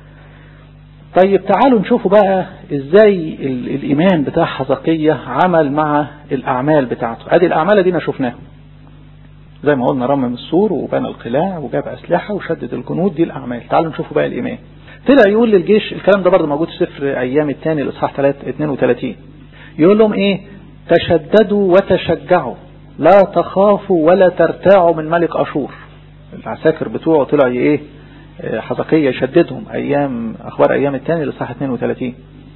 طيب تعالوا نشوفوا بقى ازاي الايمان بتاع حزقية عمل مع الاعمال بتاعته ادي الاعمال دينا شفناها زي ما قلنا رمم السور وبنى القلاع وجاب اسلحة وشدد الجنود دي الاعمال تعالوا نشوفوا بقى الايمان طلع يقول للجيش الكلام ده برضه موجود في سفر ايام الثاني الاصحاح 32 يقول لهم ايه تشددوا وتشجعوا لا تخافوا ولا ترتاعوا من ملك اشور العساكر بتوعه طلع ايه حزقية يشددهم أيام أخبار أيام الثاني لصحة 32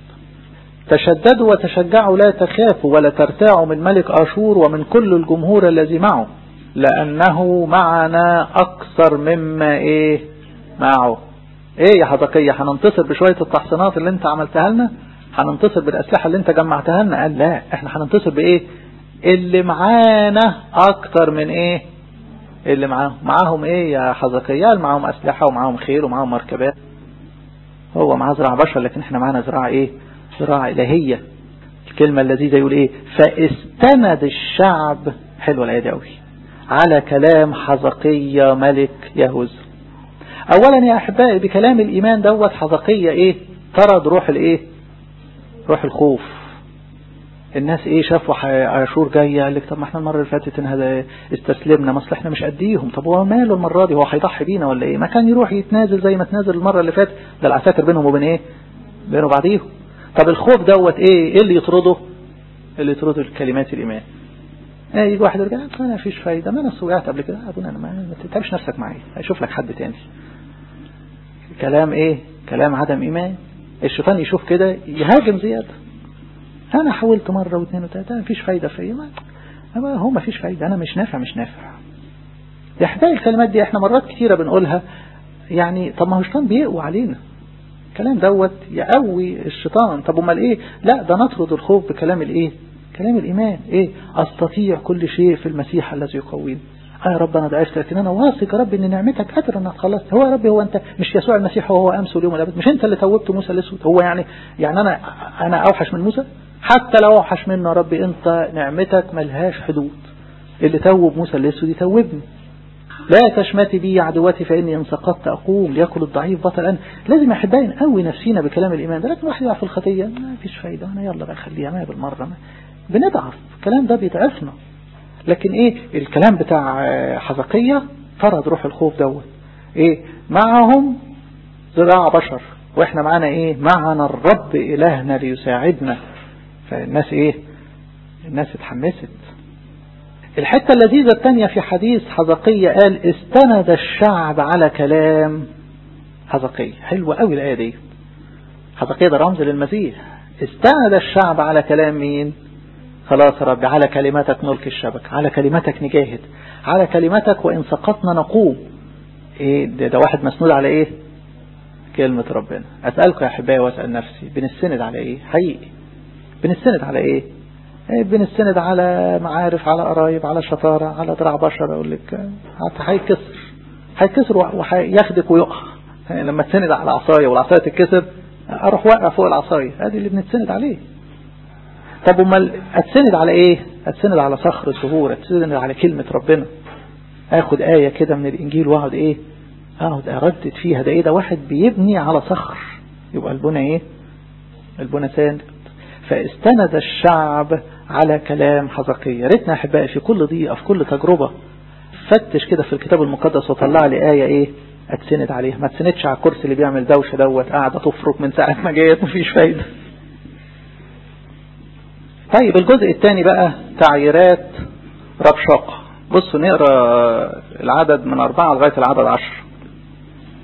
تشددوا وتشجعوا لا تخافوا ولا ترتاعوا من ملك أشور ومن كل الجمهور الذي معه لأنه معنا أكثر مما إيه معه إيه يا حزقية هننتصر بشوية التحصينات اللي انت عملتها لنا هننتصر بالأسلحة اللي انت جمعتها لنا قال لا احنا هننتصر بإيه اللي معانا أكثر من إيه اللي معاهم معاهم ايه يا حزقيال معاهم اسلحة ومعاهم خيل ومعاهم مركبات هو معاه زراعة بشر لكن احنا معانا زراعة ايه زراعة الهية الكلمة اللذيذة يقول ايه فاستند الشعب حلوة الآية دي قوي على كلام حزقية ملك يهوذا اولا يا احبائي بكلام الايمان دوت حزقية ايه طرد روح الايه روح الخوف الناس ايه شافوا عاشور جاي قال لك طب ما احنا المره اللي فاتت ان هذا استسلمنا ما اصل احنا مش قديهم طب هو ماله المره دي هو هيضحي بينا ولا ايه ما كان يروح يتنازل زي ما تنازل المره اللي فاتت ده العساكر بينهم وبين ايه بينه وبعضيهم طب الخوف دوت ايه ايه اللي يطرده اللي يطرده الكلمات الايمان ايه يجي واحد يرجع انا فيش فايده ما انا وقعت قبل كده ابونا انا ما تتعبش نفسك معايا هيشوف لك حد تاني كلام ايه كلام عدم ايمان الشيطان يشوف كده يهاجم زياده انا حاولت مرة واثنين وثلاثة مفيش فايدة فيا ما هو مفيش فايدة انا مش نافع مش نافع يا احبائي الكلمات دي احنا مرات كتيرة بنقولها يعني طب ما هو الشيطان بيقوى علينا الكلام دوت يقوي الشيطان طب امال ايه لا ده نطرد الخوف بكلام الايه كلام الايمان ايه استطيع كل شيء في المسيح الذي يقويني آه يا رب انا ضعفت لكن انا واثق يا رب ان نعمتك قادر انها تخلص هو يا رب هو انت مش يسوع المسيح هو امس واليوم والابد مش انت اللي توبت موسى الاسود هو يعني يعني انا انا اوحش من موسى حتى لو اوحش منه يا رب انت نعمتك ملهاش حدود اللي توب موسى الاسود يتوبني لا تشمتي بي عدوتي فاني ان سقطت اقوم ليأكل الضعيف بطل انا لازم يا احبائي نقوي نفسينا بكلام الايمان ده لكن واحد يقع في الخطيه ما فيش فايده انا يلا بقى خليها ما بالمره ما. بنضعف الكلام ده بيضعفنا لكن ايه الكلام بتاع حزقية طرد روح الخوف دوت ايه معهم ذراع بشر واحنا معانا ايه معنا الرب الهنا ليساعدنا فالناس ايه الناس اتحمست الحتة اللذيذة الثانية في حديث حزقية قال استند الشعب على كلام حزقية حلوة قوي الآية دي حزقية ده رمز للمسيح استند الشعب على كلام مين خلاص يا رب على كلمتك نلقي الشبك على كلمتك نجاهد على كلمتك وإن سقطنا نقوم إيه ده, ده واحد مسنود على إيه كلمة ربنا أسألكم يا أحبائي وأسأل نفسي بنستند على إيه حقيقي بنستند على إيه إيه بنستند على معارف على قرايب على شطارة على دراع بشر أقول لك هيتكسر هيتكسر وياخدك ويقع لما تسند على عصاية والعصاية تتكسر أروح واقع فوق العصاية هذه اللي بنتسند عليه طب امال اتسند على ايه اتسند على صخر سهور اتسند على كلمة ربنا اخد آية كده من الانجيل واقعد ايه اقعد اردد فيها ده ايه ده واحد بيبني على صخر يبقى البنى ايه البنى ساند فاستند الشعب على كلام حزقية ريتنا احبائي في كل ضيقة في كل تجربة فتش كده في الكتاب المقدس وطلع لي آية ايه اتسند عليها ما تسندش على الكرسي اللي بيعمل دوشة دوت قاعدة تفرك من ساعة ما جيت مفيش فايدة طيب الجزء الثاني بقى تعييرات ربشاقة بصوا نقرا العدد من أربعة لغاية العدد عشر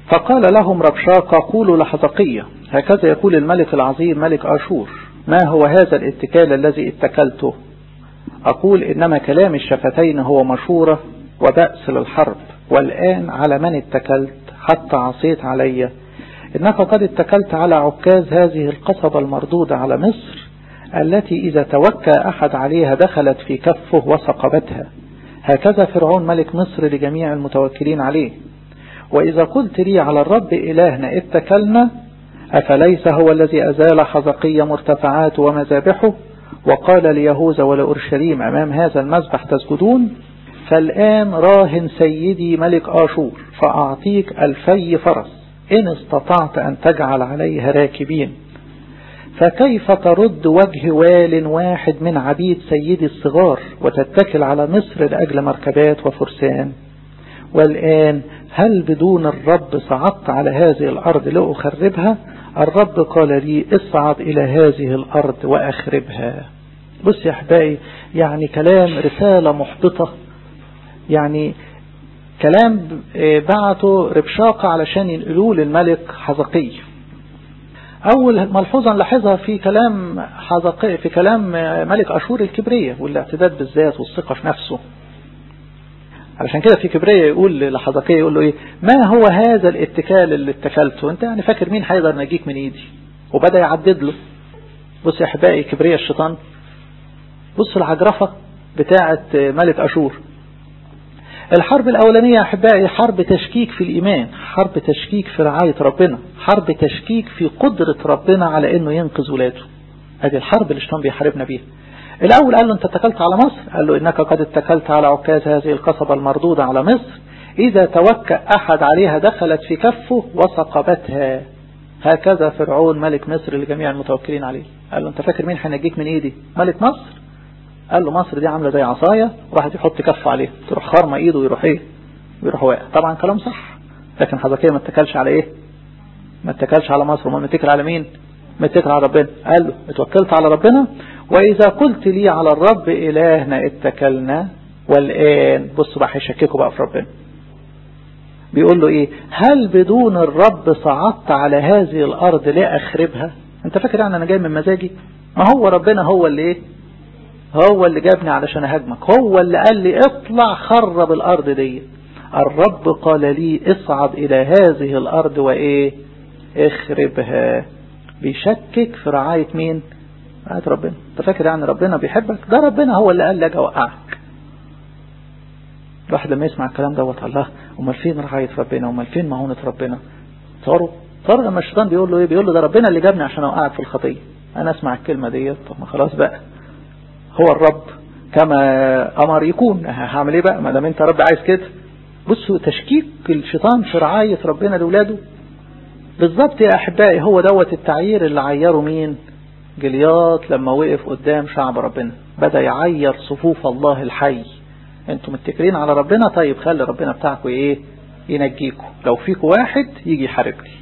فقال لهم ربشاقة قولوا لحزقية هكذا يقول الملك العظيم ملك آشور ما هو هذا الاتكال الذي اتكلته أقول إنما كلام الشفتين هو مشورة وبأس للحرب والآن على من اتكلت حتى عصيت علي إنك قد اتكلت على عكاز هذه القصبة المردودة على مصر التي إذا توكى أحد عليها دخلت في كفه وسقبتها هكذا فرعون ملك مصر لجميع المتوكلين عليه وإذا قلت لي على الرب إلهنا اتكلنا أفليس هو الذي أزال حزقية مرتفعات ومذابحه وقال ليهوذا ولأورشليم أمام هذا المذبح تسجدون فالآن راهن سيدي ملك آشور فأعطيك ألفي فرس إن استطعت أن تجعل عليها راكبين فكيف ترد وجه وال واحد من عبيد سيدي الصغار وتتكل على مصر لأجل مركبات وفرسان والآن هل بدون الرب صعدت على هذه الأرض لأخربها الرب قال لي اصعد إلى هذه الأرض وأخربها بص يا أحبائي يعني كلام رسالة محبطة يعني كلام بعته ربشاقة علشان ينقلوه للملك حزقي أول ملحوظة نلاحظها في كلام حزقي في كلام ملك أشور الكبرية والاعتداد بالذات والثقة في نفسه علشان كده في كبرية يقول لحزقية يقول له ايه ما هو هذا الاتكال اللي اتكلته انت يعني فاكر مين هيقدر نجيك من ايدي وبدأ يعدد له بص يا احبائي كبرية الشيطان بص العجرفة بتاعة ملك أشور الحرب الأولانية يا أحبائي حرب تشكيك في الإيمان حرب تشكيك في رعاية ربنا حرب تشكيك في قدرة ربنا على أنه ينقذ ولاده هذه الحرب اللي الشيطان بيحاربنا بيها الأول قال له أنت اتكلت على مصر قال له إنك قد اتكلت على عكاز هذه القصبة المردودة على مصر إذا توكأ أحد عليها دخلت في كفه وسقبتها هكذا فرعون ملك مصر لجميع المتوكلين عليه قال له أنت فاكر مين هينجيك من إيدي ملك مصر قال له مصر دي عاملة زي عصاية وراح يحط كفه عليه تروح خارمة ايده ويروح ايه ويروح واقع طبعا كلام صح لكن حزقية ما اتكلش على ايه ما اتكلش على مصر وما متكل على مين متكل على ربنا قال له اتوكلت على ربنا واذا قلت لي على الرب الهنا اتكلنا والان بصوا بقى هيشككوا بقى في ربنا بيقول له ايه هل بدون الرب صعدت على هذه الارض لاخربها انت فاكر يعني انا جاي من مزاجي ما هو ربنا هو اللي ايه هو اللي جابني علشان اهاجمك هو اللي قال لي اطلع خرب الارض دي الرب قال لي اصعد الى هذه الارض وايه اخربها بيشكك في رعاية مين رعاية ربنا انت فاكر يعني ربنا بيحبك ده ربنا هو اللي قال لك اوقعك الواحد لما يسمع الكلام دوت الله امال فين رعاية ربنا امال فين معونة ربنا تصوروا تصوروا لما الشيطان بيقول له ايه بيقول له ده ربنا اللي جابني عشان اوقعك في الخطية انا اسمع الكلمة ديت طب ما خلاص بقى هو الرب كما أمر يكون هعمل ايه بقى ما دام انت رب عايز كده بصوا تشكيك الشيطان في رعاية ربنا لولاده بالظبط يا أحبائي هو دوت التعيير اللي عيره مين جلياط لما وقف قدام شعب ربنا بدأ يعير صفوف الله الحي انتم متكرين على ربنا طيب خلي ربنا بتاعكم ايه ينجيكم لو فيكم واحد يجي يحاربني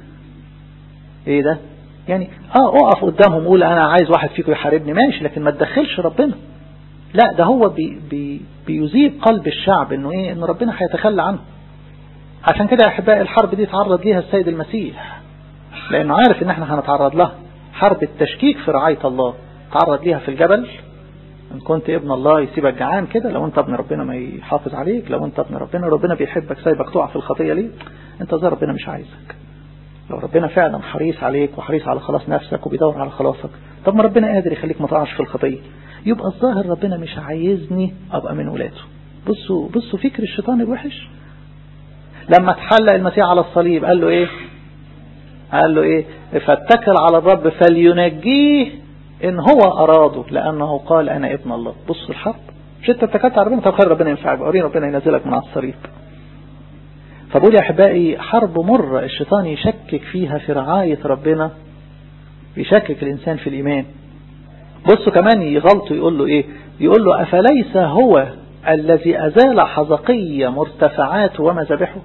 ايه ده يعني اه اقف قدامهم قول انا عايز واحد فيكم يحاربني ماشي لكن ما تدخلش ربنا لا ده هو بي بي بيذيب قلب الشعب انه ايه ان ربنا هيتخلى عنه عشان كده يا احبائي الحرب دي تعرض ليها السيد المسيح لانه عارف ان احنا هنتعرض لها حرب التشكيك في رعاية الله تعرض ليها في الجبل ان كنت ابن الله يسيبك جعان كده لو انت ابن ربنا ما يحافظ عليك لو انت ابن ربنا ربنا بيحبك سايبك تقع في الخطية ليه انت زي ربنا مش عايزك لو ربنا فعلا حريص عليك وحريص على خلاص نفسك وبيدور على خلاصك طب ما ربنا قادر يخليك ما تقعش في الخطية يبقى الظاهر ربنا مش عايزني ابقى من ولاده بصوا بصوا فكر الشيطان الوحش لما تحلق المسيح على الصليب قال له ايه قال له ايه فاتكل على الرب فلينجيه ان هو اراده لانه قال انا ابن الله بصوا الحرب مش انت اتكلت على ربنا طب خير ربنا ينفعك وريني ربنا ينزلك من على الصليب فبقول يا أحبائي حرب مرة الشيطان يشكك فيها في رعاية ربنا يشكك الإنسان في الإيمان بصوا كمان يغلطوا يقول له إيه يقول له أفليس هو الذي أزال حزقية مرتفعات ومذابحه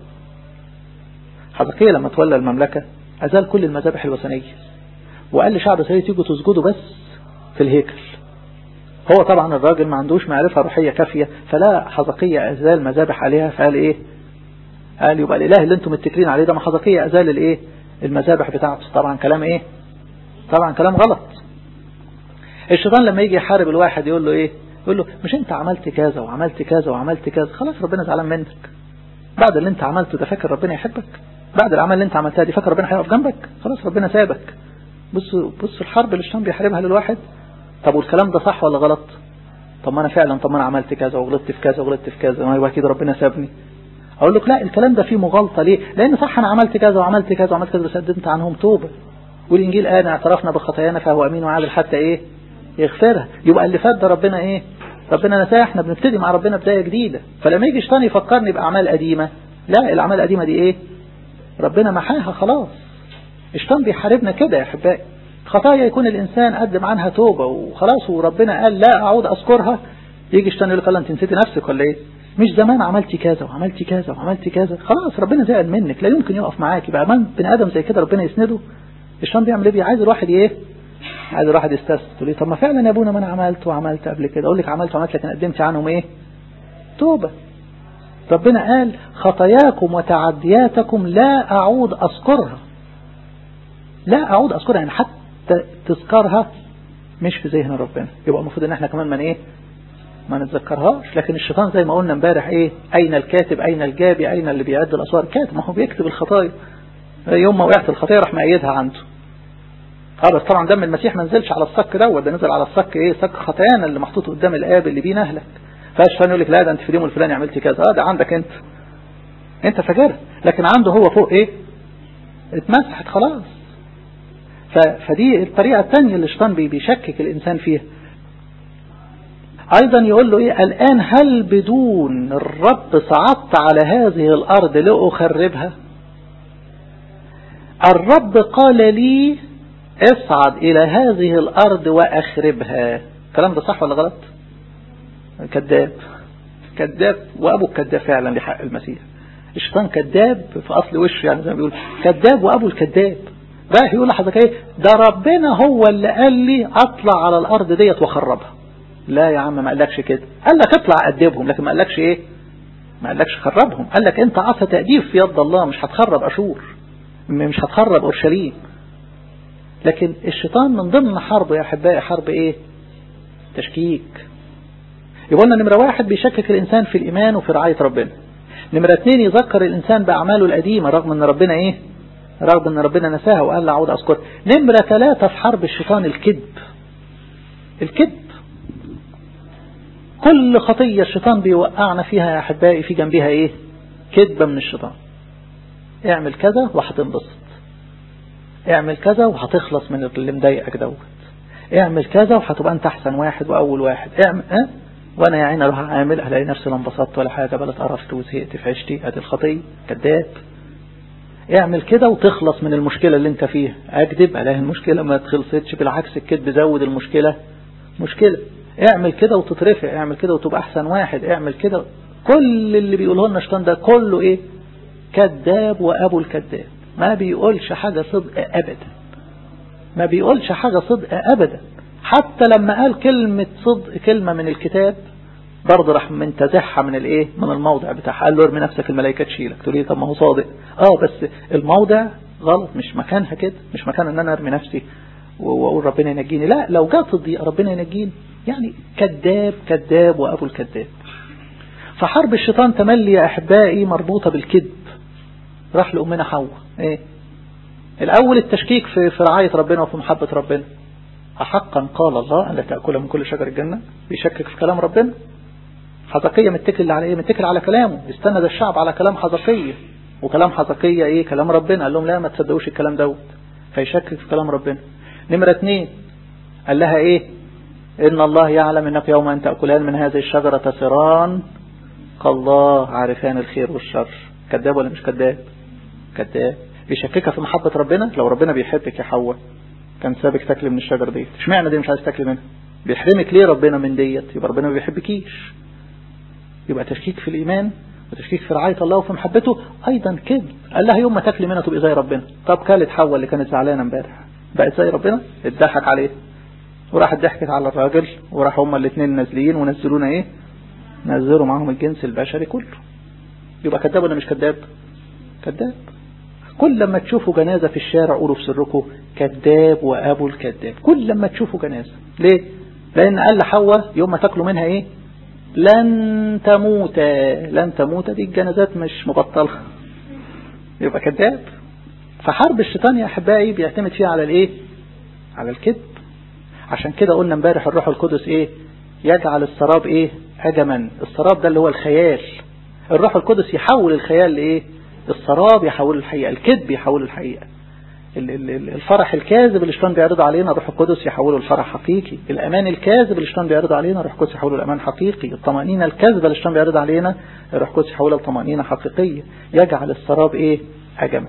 حزقية لما تولى المملكة أزال كل المذابح الوثنية وقال لشعب إسرائيل تيجوا تسجدوا بس في الهيكل هو طبعا الراجل ما عندوش معرفة روحية كافية فلا حزقية أزال مذابح عليها فقال إيه قال يبقى الاله اللي انتم متكلين عليه ده ما حزقية ازال الايه المذابح بتاعته طبعا كلام ايه طبعا كلام غلط الشيطان لما يجي يحارب الواحد يقول له ايه يقول له مش انت عملت كذا وعملت كذا وعملت كذا خلاص ربنا زعلان منك بعد اللي انت عملته ده فاكر ربنا يحبك بعد العمل اللي انت عملتها دي فاكر ربنا هيقف جنبك خلاص ربنا سابك بصوا بصوا الحرب اللي الشيطان بيحاربها للواحد طب والكلام ده صح ولا غلط طب ما انا فعلا طب ما انا عملت كذا وغلطت في كذا وغلطت في كذا ما يبقى كده ربنا سابني اقول لك لا الكلام ده فيه مغالطه ليه لان صح انا عملت كذا وعملت كذا وعملت كذا بس قدمت عنهم توبه والانجيل قال اعترفنا بخطايانا فهو امين وعادل حتى ايه يغفرها يبقى اللي فات ده ربنا ايه ربنا نساه احنا بنبتدي مع ربنا بدايه جديده فلما يجي الشيطان يفكرني باعمال قديمه لا الاعمال القديمه دي ايه ربنا محاها خلاص الشيطان بيحاربنا كده يا احبائي خطايا يكون الانسان قدم عنها توبه وخلاص وربنا قال لا اعود اذكرها يجي الشيطان يقول لك انت نسيتي نفسك ولا ايه مش زمان عملتي كذا وعملتي كذا وعملتي كذا خلاص ربنا زعل منك لا يمكن يقف معاك يبقى من بني ادم زي كده ربنا يسنده الشيطان بيعمل ايه عايز الواحد ايه عايز الواحد يستسلم تقول لي طب ما فعلا يا ابونا ما انا عملت وعملت قبل كده اقول لك عملت وعملت لكن قدمت عنهم ايه توبه ربنا قال خطاياكم وتعدياتكم لا اعود اذكرها لا اعود اذكرها يعني حتى تذكرها مش في ذهن ربنا يبقى المفروض ان احنا كمان من ايه ما نتذكرهاش لكن الشيطان زي ما قلنا امبارح ايه اين الكاتب اين الجابي اين اللي بيعد الاسوار كاتب ما هو بيكتب الخطايا يوم ما وقعت الخطايا راح مقيدها عنده اه بس طبعا دم المسيح ما نزلش على الصك دوت ده نزل على الصك ايه صك خطايانا اللي محطوط قدام الاب اللي بيه نهلك فالشيطان يقول لك لا ده انت في اليوم الفلاني عملت كذا اه ده عندك انت انت فاكرها لكن عنده هو فوق ايه اتمسحت خلاص فدي الطريقة الثانية اللي الشيطان بيشكك الإنسان فيها أيضا يقول له إيه الآن هل بدون الرب صعدت على هذه الأرض لأخربها الرب قال لي اصعد إلى هذه الأرض وأخربها الكلام ده صح ولا غلط كذاب كذاب وأبو الكذاب فعلا لحق المسيح الشيطان كذاب في أصل وشه يعني زي ما بيقول كذاب وأبو الكذاب بقى يقول لحضرتك ايه ده ربنا هو اللي قال لي اطلع على الارض ديت واخربها لا يا عم ما قالكش كده قال لك اطلع ادبهم لكن ما قالكش ايه ما قالكش خربهم قال لك انت عصا تأديب في يد الله مش هتخرب اشور مش هتخرب اورشليم لكن الشيطان من ضمن حربه يا احبائي حرب ايه تشكيك يقول لنا نمرة واحد بيشكك الانسان في الايمان وفي رعاية ربنا نمرة اتنين يذكر الانسان باعماله القديمة رغم ان ربنا ايه رغم ان ربنا نساها وقال لا اعود اذكر نمرة ثلاثة في حرب الشيطان الكذب الكذب كل خطية الشيطان بيوقعنا فيها يا احبائي في جنبها ايه كذبة من الشيطان اعمل كذا وهتنبسط اعمل كذا وهتخلص من اللي مضايقك دوت اعمل كذا وهتبقى انت احسن واحد واول واحد اعمل اه وانا يا عيني اروح اعمل الاقي نفسي لا انبسطت ولا حاجه بل اتقرفت وزهقت في عيشتي ادي الخطيه كذاب اعمل كده وتخلص من المشكلة اللي انت فيها اكذب الاقي المشكلة ما تخلصتش بالعكس الكذب زود المشكلة مشكلة اعمل كده وتترفع اعمل كده وتبقى احسن واحد اعمل كده كل اللي بيقوله لنا الشيطان ده كله ايه كذاب وابو الكذاب ما بيقولش حاجة صدق ابدا ما بيقولش حاجة صدق ابدا حتى لما قال كلمة صدق كلمة من الكتاب برضه راح منتزعها من الايه من الموضع بتاعها قال له ارمي نفسك الملائكه تشيلك تقول لي طب ما هو صادق اه بس الموضع غلط مش مكانها كده مش مكان ان انا ارمي نفسي واقول ربنا ينجيني لا لو جات الضيقه ربنا ينجيني يعني كذاب كذاب وابو الكذاب فحرب الشيطان تملي يا احبائي مربوطه بالكذب راح لامنا حواء ايه الاول التشكيك في في رعايه ربنا وفي محبه ربنا أحقا قال الله أن لا تأكل من كل شجر الجنة بيشكك في كلام ربنا حزقية متكل على ايه متكل على كلامه استند الشعب على كلام حزقية وكلام حزقية ايه كلام ربنا قال لهم لا ما تصدقوش الكلام دوت فيشكك في كلام ربنا نمرة اتنين قال لها ايه ان الله يعلم انك يوم ان تأكلان من هذه الشجرة تصيران كالله عارفان الخير والشر كذاب ولا مش كذاب كذاب بيشككها في محبة ربنا لو ربنا بيحبك يا حواء كان سابك تاكل من الشجر ديت اشمعنى دي مش عايز تاكل منها بيحرمك ليه ربنا من ديت يبقى ربنا ما بيحبكيش يبقى تشكيك في الإيمان وتشكيك في رعاية الله وفي محبته أيضا كذب قال لها يوم ما تاكلي منها تبقي زي ربنا طب كانت حواء اللي كانت زعلانة امبارح بقت زي ربنا اتضحك عليه وراحت ضحكت على الراجل وراح هما الاثنين نازلين ونزلونا ايه نزلوا معاهم الجنس البشري كله يبقى كذاب ولا مش كذاب كذاب كل لما تشوفوا جنازة في الشارع قولوا في سركم كذاب وأبو الكذاب كل لما تشوفوا جنازة ليه لأن قال لحواء يوم ما تاكلوا منها إيه لن تموت لن تموت دي الجنازات مش مبطلة يبقى كذاب فحرب الشيطان يا أحبائي بيعتمد فيها على الإيه على الكذب عشان كده قلنا امبارح الروح القدس إيه يجعل السراب إيه هجما السراب ده اللي هو الخيال الروح القدس يحول الخيال لإيه السراب يحول الحقيقة الكذب يحول الحقيقة الفرح الكاذب اللي الشيطان بيعرض علينا الروح القدس يحوله الفرح حقيقي الأمان الكاذب اللي الشيطان بيعرض علينا الروح القدس يحوله الأمان حقيقي الطمأنينة الكاذبة اللي الشيطان بيعرض علينا الروح القدس يحولها لطمأنينة حقيقية يجعل السراب إيه هجما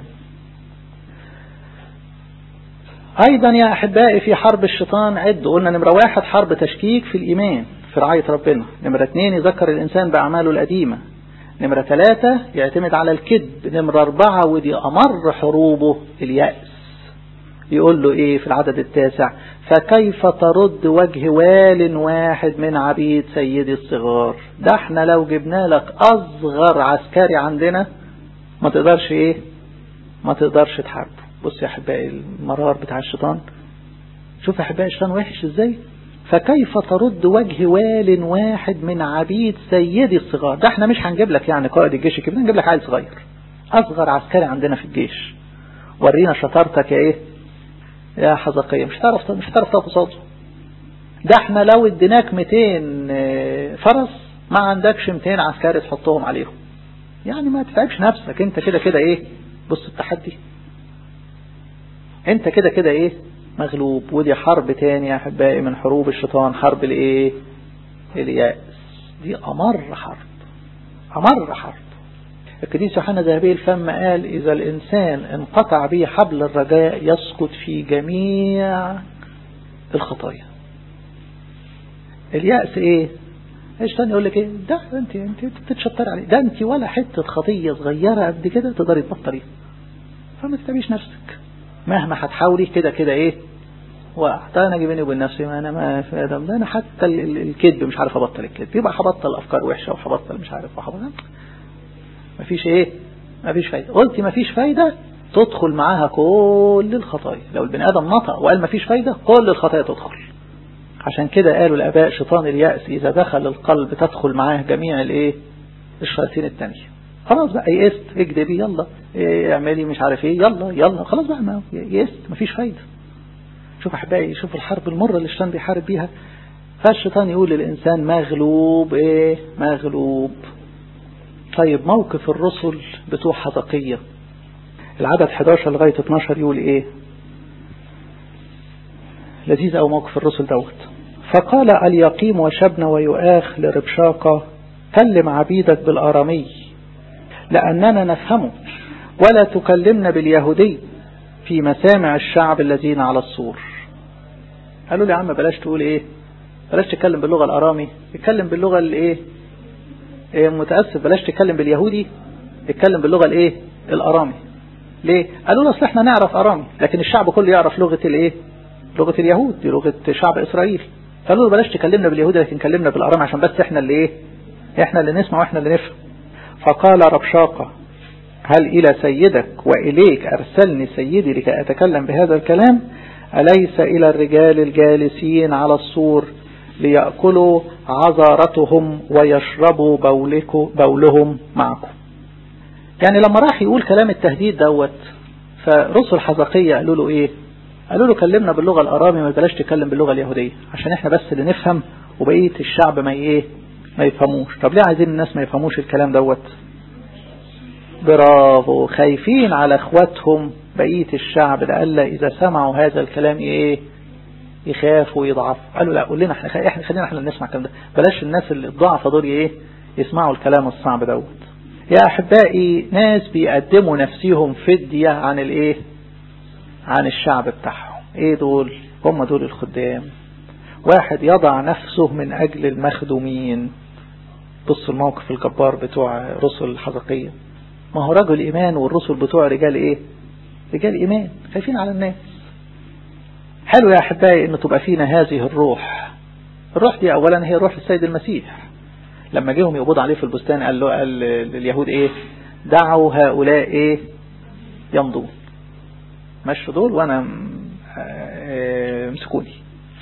أيضا يا أحبائي في حرب الشيطان عد قلنا نمرة واحد حرب تشكيك في الإيمان في رعاية ربنا نمرة اثنين يذكر الإنسان بأعماله القديمة نمرة ثلاثة يعتمد على الكذب نمرة أربعة ودي أمر حروبه اليأس يقول له إيه في العدد التاسع فكيف ترد وجه وال واحد من عبيد سيدي الصغار ده احنا لو جبنا لك أصغر عسكري عندنا ما تقدرش إيه ما تقدرش تحاربه بص يا أحبائي المرار بتاع الشيطان شوف يا أحبائي الشيطان وحش إزاي فكيف ترد وجه وال واحد من عبيد سيدي الصغار ده احنا مش هنجيب لك يعني قائد الجيش كده نجيب لك عيل صغير اصغر عسكري عندنا في الجيش ورينا شطارتك يا ايه يا حزقية مش هتعرف مش هتعرف تقف قصاده ده احنا لو اديناك 200 فرس ما عندكش 200 عسكري تحطهم عليهم يعني ما تتعبش نفسك انت كده كده ايه بص التحدي انت كده كده ايه مغلوب ودي حرب تاني يا أحبائي من حروب الشيطان حرب الايه اليأس دي أمر حرب أمر حرب القديس يوحنا ذهبي الفم قال إذا الإنسان انقطع به حبل الرجاء يسقط في جميع الخطايا اليأس ايه الشيطان يقول لك ايه ده انت انت بتتشطر عليه ده انت ولا حتة خطية صغيرة قد كده تقدري تبطليها فما تتعبيش نفسك مهما هتحاولي كده كده ايه وقع انا بيني وبين نفسي ما انا ما في ادم ده انا حتى الكذب مش عارف ابطل الكذب يبقى هبطل افكار وحشه وهبطل مش عارف وهبطل مفيش ايه مفيش فايده قلتي مفيش فايده تدخل معاها كل الخطايا لو البني ادم نطق وقال مفيش فايده كل الخطايا تدخل عشان كده قالوا الاباء شيطان اليأس اذا دخل القلب تدخل معاه جميع الايه الشياطين التانية خلاص بقى يئست اكدبي يلا إيه اعملي مش عارف ايه يلا يلا خلاص بقى ما يئست مفيش فايدة شوف احبائي شوف الحرب المرة اللي الشيطان بيحارب بيها فالشيطان يقول للإنسان مغلوب ايه مغلوب طيب موقف الرسل بتوع حزقية العدد 11 لغاية 12 يقول ايه لذيذ او موقف الرسل دوت فقال اليقيم وشبن ويؤاخ لربشاقة كلم عبيدك بالآرامي لأننا نفهمه ولا تكلمنا باليهودي في مسامع الشعب الذين على السور قالوا لي يا عم بلاش تقول ايه بلاش تتكلم باللغة الأرامي اتكلم باللغة الايه إيه متأسف بلاش تتكلم باليهودي اتكلم باللغة الايه الأرامي ليه قالوا له اصل احنا نعرف أرامي لكن الشعب كله يعرف لغة الايه لغة اليهود دي لغة شعب إسرائيل قالوا له بلاش تكلمنا باليهودي لكن كلمنا بالأرامي عشان بس احنا اللي ايه احنا اللي نسمع واحنا اللي نفهم فقال ربشاقة هل إلى سيدك وإليك أرسلني سيدي لكي أتكلم بهذا الكلام أليس إلى الرجال الجالسين على السور ليأكلوا عذارتهم ويشربوا بولهم معكم يعني لما راح يقول كلام التهديد دوت فرسل حزقية قالوا له ايه قالوا له كلمنا باللغة الأرامي ما بلاش تكلم باللغة اليهودية عشان احنا بس اللي نفهم وبقية الشعب ما ايه ما يفهموش طب ليه عايزين الناس ما يفهموش الكلام دوت برافو خايفين على اخواتهم بقية الشعب لألا إذا سمعوا هذا الكلام ايه يخافوا ويضعفوا قالوا لا قول لنا احنا احنا خلينا احنا نسمع الكلام ده بلاش الناس اللي الضعفة دول ايه يسمعوا الكلام الصعب دوت يا احبائي ناس بيقدموا نفسهم فدية عن الايه عن الشعب بتاعهم ايه دول هم دول الخدام واحد يضع نفسه من اجل المخدومين بص الموقف الجبار بتوع رسل الحزقية ما هو رجل ايمان والرسل بتوع رجال ايه رجال ايمان خايفين على الناس حلو يا احبائي ان تبقى فينا هذه الروح الروح دي اولا هي روح السيد المسيح لما جيهم يقبض عليه في البستان قال له قال لليهود ايه دعوا هؤلاء ايه يمضون مشوا دول وانا امسكوني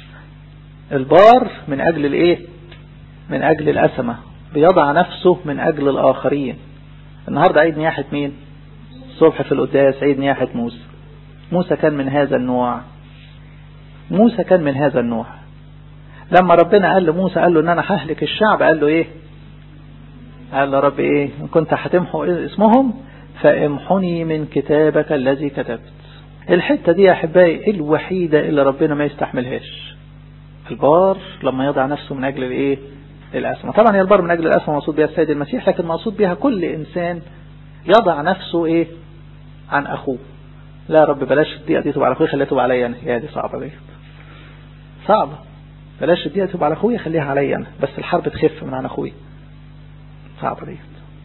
البار من اجل الايه من اجل الاسمة بيضع نفسه من اجل الاخرين النهاردة عيد نياحة مين الصبح في القداس عيد نياحة موسى موسى كان من هذا النوع موسى كان من هذا النوع لما ربنا قال لموسى قال له ان انا ههلك الشعب قال له ايه قال له رب ايه ان كنت هتمحو اسمهم فامحني من كتابك الذي كتبت الحتة دي يا احبائي الوحيدة اللي ربنا ما يستحملهاش البار لما يضع نفسه من اجل الايه الاسمى طبعا هي البار من اجل الاسمى مقصود بها السيد المسيح لكن مقصود بها كل انسان يضع نفسه ايه عن اخوه لا رب بلاش الدقيقة دي تبقى على اخويا خليها تبقى عليا انا يا دي صعبة دي صعبة بلاش الدقيقة تبقى على اخويا خليها عليا انا بس الحرب تخف من عن اخويا صعبة دي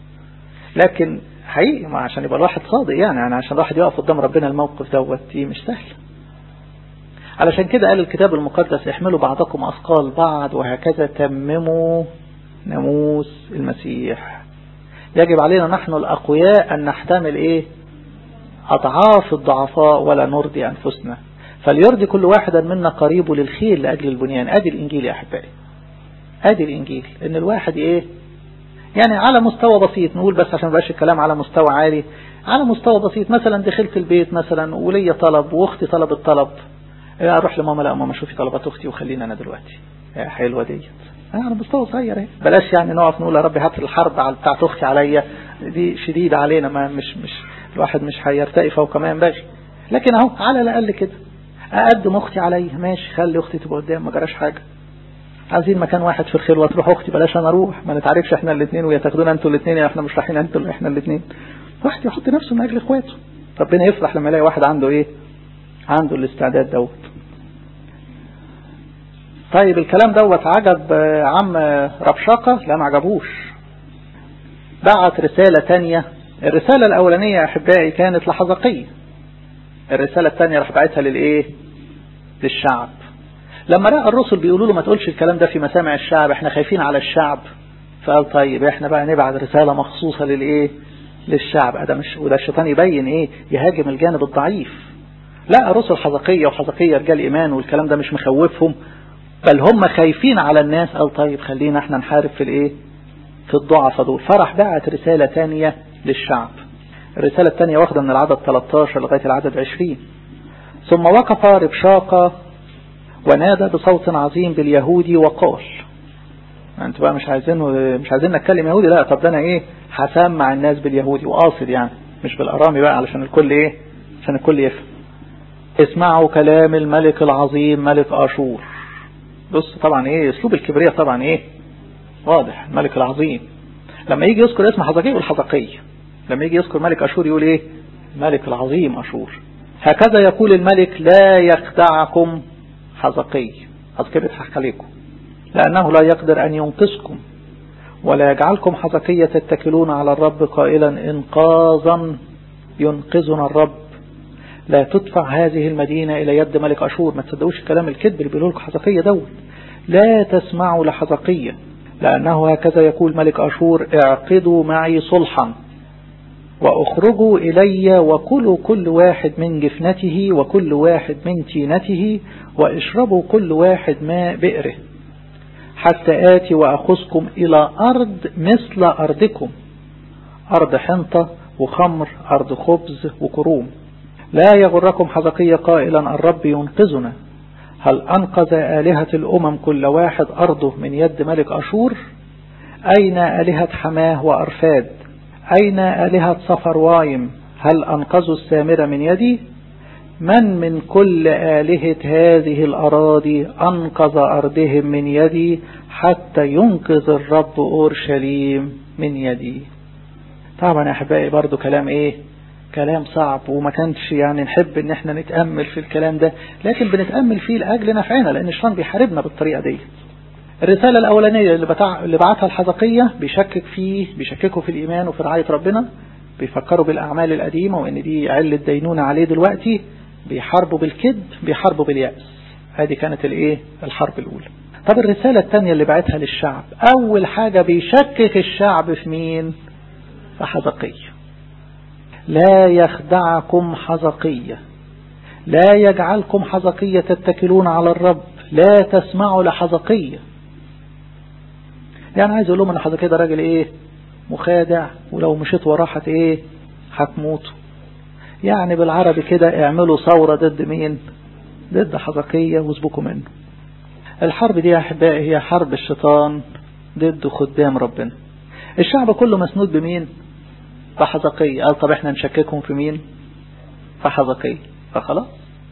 لكن حقيقي ما عشان يبقى الواحد صادق يعني, يعني عشان الواحد يقف قدام ربنا الموقف دوت دي مش سهل علشان كده قال الكتاب المقدس احملوا بعضكم أثقال بعض وهكذا تمموا ناموس المسيح يجب علينا نحن الأقوياء أن نحتمل إيه أضعاف الضعفاء ولا نرضي أنفسنا فليرضي كل واحدا منا قريبه للخير لأجل البنيان أدي الإنجيل يا أحبائي أدي الإنجيل إن الواحد إيه يعني على مستوى بسيط نقول بس عشان بقاش الكلام على مستوى عالي على مستوى بسيط مثلا دخلت البيت مثلا وليا طلب واختي طلبت طلب اروح لماما لا ماما شوفي طلبات اختي وخلينا انا دلوقتي يا حلوه ديت على مستوى صغير اهي بلاش يعني نقف نقول يا ربي هات الحرب على بتاعت اختي عليا دي شديده علينا ما مش مش الواحد مش هيرتقي فوق ما ينبغي لكن اهو على الاقل كده اقدم اختي عليا ماشي خلي اختي تبقى قدام ما جراش حاجه عايزين مكان واحد في الخير وتروح اختي بلاش انا اروح ما نتعاركش احنا الاثنين ويا تاخدونا انتوا الاثنين يا احنا مش رايحين انتوا احنا الاثنين واحد يحط نفسه من اجل اخواته ربنا يفرح لما يلاقي واحد عنده ايه عنده الاستعداد دوت طيب الكلام دوت عجب عم ربشاقة لا ما عجبوش بعت رسالة تانية الرسالة الأولانية يا أحبائي كانت لحظقية الرسالة الثانية راح بعتها للإيه للشعب لما رأى الرسل بيقولوا له ما تقولش الكلام ده في مسامع الشعب احنا خايفين على الشعب فقال طيب احنا بقى نبعت رسالة مخصوصة للإيه للشعب ده مش وده الشيطان يبين ايه يهاجم الجانب الضعيف لا رسل حزقية وحزقية رجال إيمان والكلام ده مش مخوفهم بل هم خايفين على الناس قال طيب خلينا احنا نحارب في الايه في الضعفاء دول فرح بعت رسالة تانية للشعب الرسالة التانية واخدة من العدد 13 لغاية العدد 20 ثم وقف ربشاقة ونادى بصوت عظيم باليهودي وقال انتوا بقى مش عايزين مش عايزين نتكلم يهودي لا طب ده انا ايه هسمع الناس باليهودي وقاصد يعني مش بالارامي بقى علشان الكل ايه عشان الكل يفهم اسمعوا كلام الملك العظيم ملك اشور بص طبعا ايه اسلوب الكبرياء طبعا ايه واضح الملك العظيم لما يجي يذكر اسم حزقية يقول حزقية لما يجي يذكر ملك اشور يقول ايه الملك العظيم اشور هكذا يقول الملك لا يخدعكم حزقي حزقية بيضحك عليكم لأنه لا يقدر أن ينقذكم ولا يجعلكم حزقية تتكلون على الرب قائلا إنقاذا ينقذنا الرب لا تدفع هذه المدينة إلى يد ملك أشور ما تصدقوش كلام الكذب اللي بيقولوا لكم حزقية دوت لا تسمعوا لحزقية لأنه هكذا يقول ملك أشور اعقدوا معي صلحا وأخرجوا إلي وكلوا كل واحد من جفنته وكل واحد من تينته واشربوا كل واحد ماء بئره حتى آتي وأخذكم إلى أرض مثل أرضكم أرض حنطة وخمر أرض خبز وكروم لا يغركم حزقية قائلا الرب ينقذنا هل أنقذ آلهة الأمم كل واحد أرضه من يد ملك أشور أين آلهة حماه وأرفاد أين آلهة صفر وايم هل أنقذوا السامرة من يدي من من كل آلهة هذه الأراضي أنقذ أرضهم من يدي حتى ينقذ الرب أورشليم من يدي طبعا يا أحبائي برضو كلام إيه كلام صعب وما كانش يعني نحب ان احنا نتأمل في الكلام ده لكن بنتأمل فيه لأجل نفعنا لأن الشيطان بيحاربنا بالطريقة دي الرسالة الأولانية اللي, بتاع اللي بعتها الحزقية بيشكك فيه بيشككوا في الإيمان وفي رعاية ربنا بيفكروا بالأعمال القديمة وإن دي علة دينونة عليه دلوقتي بيحاربوا بالكذب بيحاربوا باليأس هذه كانت الايه الحرب الأولى طب الرسالة الثانية اللي بعتها للشعب أول حاجة بيشكك الشعب في مين في حزقية لا يخدعكم حزقية لا يجعلكم حزقية تتكلون على الرب لا تسمعوا لحزقية يعني عايز اقول لهم ان حزقية ده راجل ايه مخادع ولو مشيت وراه حت ايه هتموتوا يعني بالعربي كده اعملوا ثورة ضد مين ضد حزقية واسبقوا منه الحرب دي يا احبائي هي حرب الشيطان ضد خدام ربنا الشعب كله مسنود بمين بحزقية قال طب احنا نشككهم في مين في حزقية فخلاص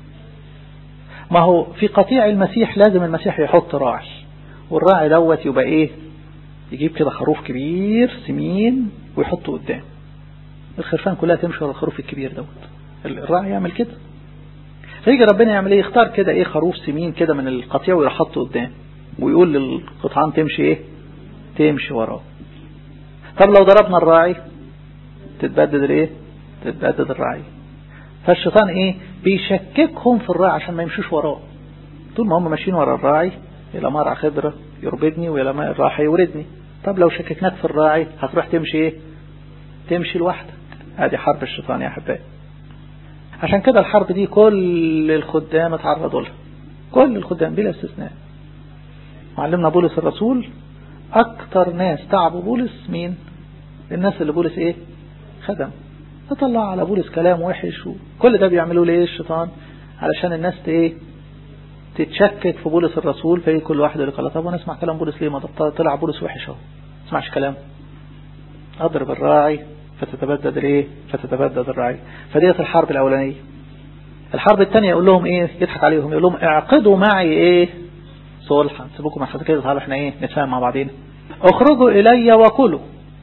ما هو في قطيع المسيح لازم المسيح يحط راعي والراعي دوت يبقى ايه يجيب كده خروف كبير سمين ويحطه قدام الخرفان كلها تمشي ورا الخروف الكبير دوت الراعي يعمل كده فيجي ربنا يعمل ايه يختار كده ايه خروف سمين كده من القطيع ويروح حاطه قدام ويقول للقطعان تمشي ايه تمشي وراه طب لو ضربنا الراعي تتبدد الايه تتبدد الراعي فالشيطان ايه بيشككهم في الراعي عشان ما يمشوش وراه طول ما هم ماشيين ورا الراعي الى مرعى خضرة يربدني والى ماء الراحة يوردني طب لو شككناك في الراعي هتروح تمشي ايه تمشي لوحدك ادي حرب الشيطان يا احبائي عشان كده الحرب دي كل الخدام اتعرضوا لها كل الخدام بلا استثناء معلمنا بولس الرسول اكتر ناس تعبوا بولس مين الناس اللي بولس ايه خدم تطلع على بولس كلام وحش وكل ده بيعملوا ليه الشيطان علشان الناس ايه تتشكك في بولس الرسول في كل واحد اللي قال طب ونسمع كلام بولس ليه ما طلع بولس وحش اهو ما تسمعش كلام اضرب الراعي فتتبدد الايه فتتبدد الراعي فديت الحرب الاولانيه الحرب الثانيه يقول لهم ايه يضحك عليهم يقول لهم اعقدوا معي ايه صلحا سيبوكم مع كده تعالوا احنا ايه نتفاهم مع بعضينا اخرجوا الي وكلوا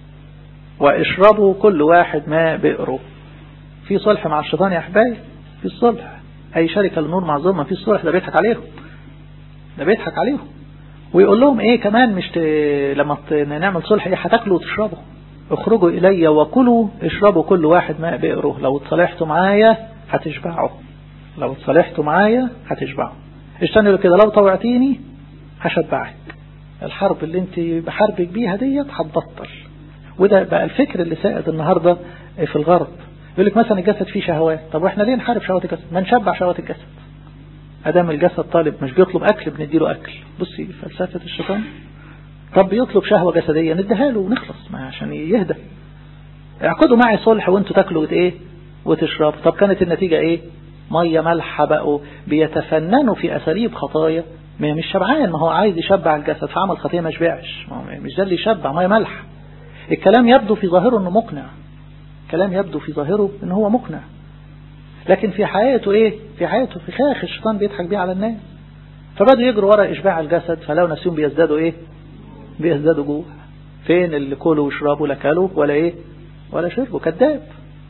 واشربوا كل واحد ما بئره في صلح مع الشيطان يا احبائي في الصلح اي شركة للنور مع الظلمة في الصلح ده بيضحك عليهم ده بيضحك عليهم ويقول لهم ايه كمان مش ت... لما ت... نعمل صلح ايه هتاكلوا وتشربوا اخرجوا الي وكلوا اشربوا كل واحد ماء بئره لو اتصالحتوا معايا هتشبعوا لو اتصالحتوا معايا هتشبعوا اشتنوا كده لو طوعتيني هشبعك الحرب اللي انت بحاربك بيها ديت هتبطل وده بقى الفكر اللي سائد النهاردة في الغرب يقول لك مثلا الجسد فيه شهوات طب واحنا ليه نحارب شهوات الجسد ما نشبع شهوات الجسد ادام الجسد طالب مش بيطلب اكل بنديله اكل بصي فلسفة الشيطان طب بيطلب شهوة جسدية نديها له ونخلص ما عشان يهدى اعقدوا معي صلح وانتوا تاكلوا ايه وتشربوا طب كانت النتيجة ايه مية ملحة بقوا بيتفننوا في اساليب خطايا ما مش شبعان ما هو عايز يشبع الجسد فعمل خطية ما شبعش مش ده اللي يشبع مية ملح الكلام يبدو في ظاهره انه مقنع كلام يبدو في ظاهره ان هو مقنع لكن في حياته ايه في حياته في خاخ الشيطان بيضحك بيه على الناس فبدوا يجروا ورا اشباع الجسد فلو نفسهم بيزدادوا ايه بيزدادوا جوع فين اللي كلوا وشربوا لا كلوا ولا ايه ولا شربوا كذاب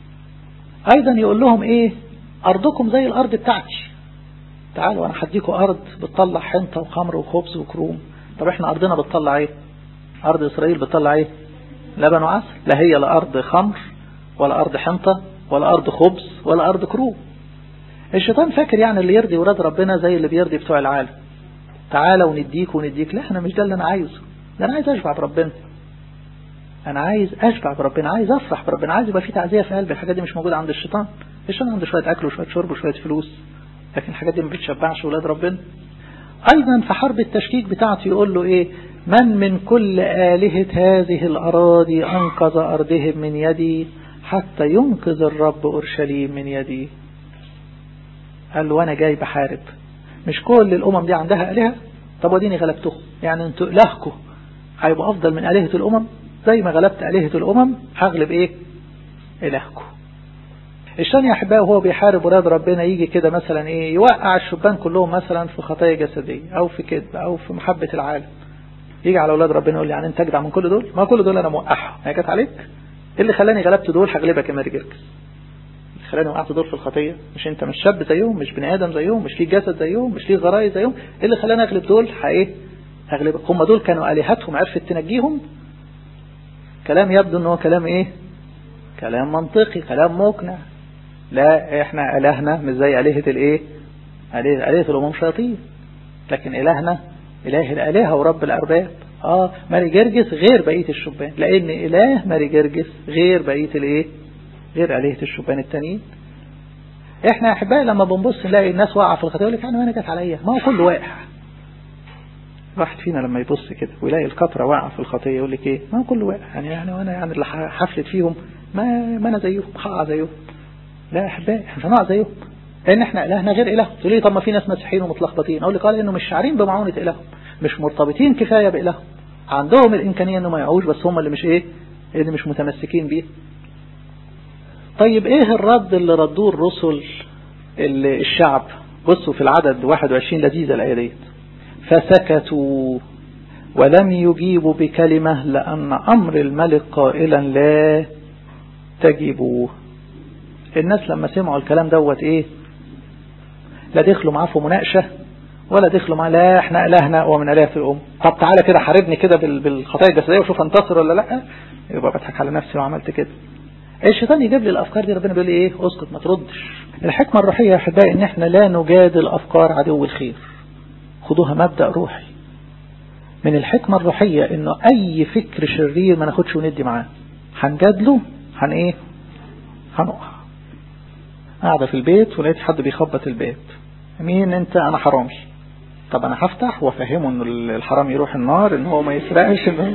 ايضا يقول لهم ايه ارضكم زي الارض بتاعتي تعالوا انا هديكم ارض بتطلع حنطه وخمر وخبز وكروم طب احنا ارضنا بتطلع ايه ارض اسرائيل بتطلع ايه لبن وعسل لا هي لا أرض خمر ولا أرض حنطة ولا أرض خبز ولا أرض كروب الشيطان فاكر يعني اللي يرضي ولاد ربنا زي اللي بيرضي بتوع العالم تعالى ونديك ونديك لا احنا مش ده اللي انا عايزه ده انا عايز اشبع بربنا انا عايز اشبع بربنا عايز افرح بربنا عايز يبقى في تعزيه في قلبي الحاجات دي مش موجوده عند الشيطان الشيطان عنده شويه اكل وشويه شرب وشويه فلوس لكن الحاجات دي ما بتشبعش ولاد ربنا ايضا في حرب التشكيك بتاعته يقول له ايه من من كل آلهة هذه الأراضي أنقذ أرضهم من يدي حتى ينقذ الرب أورشليم من يدي قال له وأنا جاي بحارب مش كل الأمم دي عندها آلهة طب وديني غلبتهم يعني انتوا إلهكم هيبقى أفضل من آلهة الأمم زي ما غلبت آلهة الأمم هغلب إيه إلهكم الشان يا أحبائي وهو بيحارب ولاد ربنا يجي كده مثلا إيه يوقع الشبان كلهم مثلا في خطايا جسدية أو في كذب أو في محبة العالم يجي على اولاد ربنا يقول لي يعني انت اجدع من كل دول ما كل دول انا موقعهم هي جت عليك ايه اللي خلاني غلبت دول هغلبك يا ماري جرجس اللي خلاني وقعت دول في الخطيه مش انت مش شاب زيهم مش بني ادم زيهم مش ليك جسد زيهم مش ليك غرايز زيهم ايه اللي خلاني اغلب دول ايه هغلبك هم دول كانوا الهتهم عرفت تنجيهم كلام يبدو ان هو كلام ايه كلام منطقي كلام مقنع لا احنا الهنا مش زي الهه الايه الهه الهه الامم شياطين لكن الهنا إله الآلهة ورب الأرباب آه ماري جرجس غير بقية الشبان لأن إله ماري جرجس غير بقية الإيه غير آلهة الشبان التانيين احنا يا احبائي لما بنبص نلاقي الناس واقعه في الخطيه يقول لك انا انا جت عليا ما هو كله واقع واحد فينا لما يبص كده ويلاقي الكفره واقعه في الخطيه يقول لك ايه ما هو كله واقع يعني يعني وانا يعني اللي حفلت فيهم ما ما انا زيهم هقع زيهم لا يا احبائي احنا مش هنقع زيهم لان احنا الهنا غير اله تقول لي طب ما في ناس مسيحيين ومتلخبطين اقول لك قال انه مش شاعرين بمعونه الههم مش مرتبطين كفايه بالههم عندهم الامكانيه انه ما يقعوش بس هم اللي مش ايه اللي مش متمسكين بيه طيب ايه الرد اللي ردوه الرسل الشعب بصوا في العدد 21 لذيذة الآية ديت فسكتوا ولم يجيبوا بكلمة لأن أمر الملك قائلا لا تجيبوه الناس لما سمعوا الكلام دوت ايه لا دخلوا معاه في مناقشة ولا دخلوا معاه لا احنا الهنا ومن الهة الام طب تعالى كده حاربني كده بالخطايا الجسدية وشوف انتصر ولا لا يبقى بضحك على نفسي وعملت كده الشيطان يجيب لي الافكار دي ربنا بيقول لي ايه اسكت ما تردش الحكمه الروحيه يا احبائي ان احنا لا نجادل افكار عدو الخير خدوها مبدا روحي من الحكمه الروحيه انه اي فكر شرير ما ناخدش وندي معاه هنجادله هن ايه هنقع قاعده في البيت ولقيت حد بيخبط الباب مين انت انا حرامي طب انا هفتح وافهمه ان الحرام يروح النار ان هو ما يسرقش انه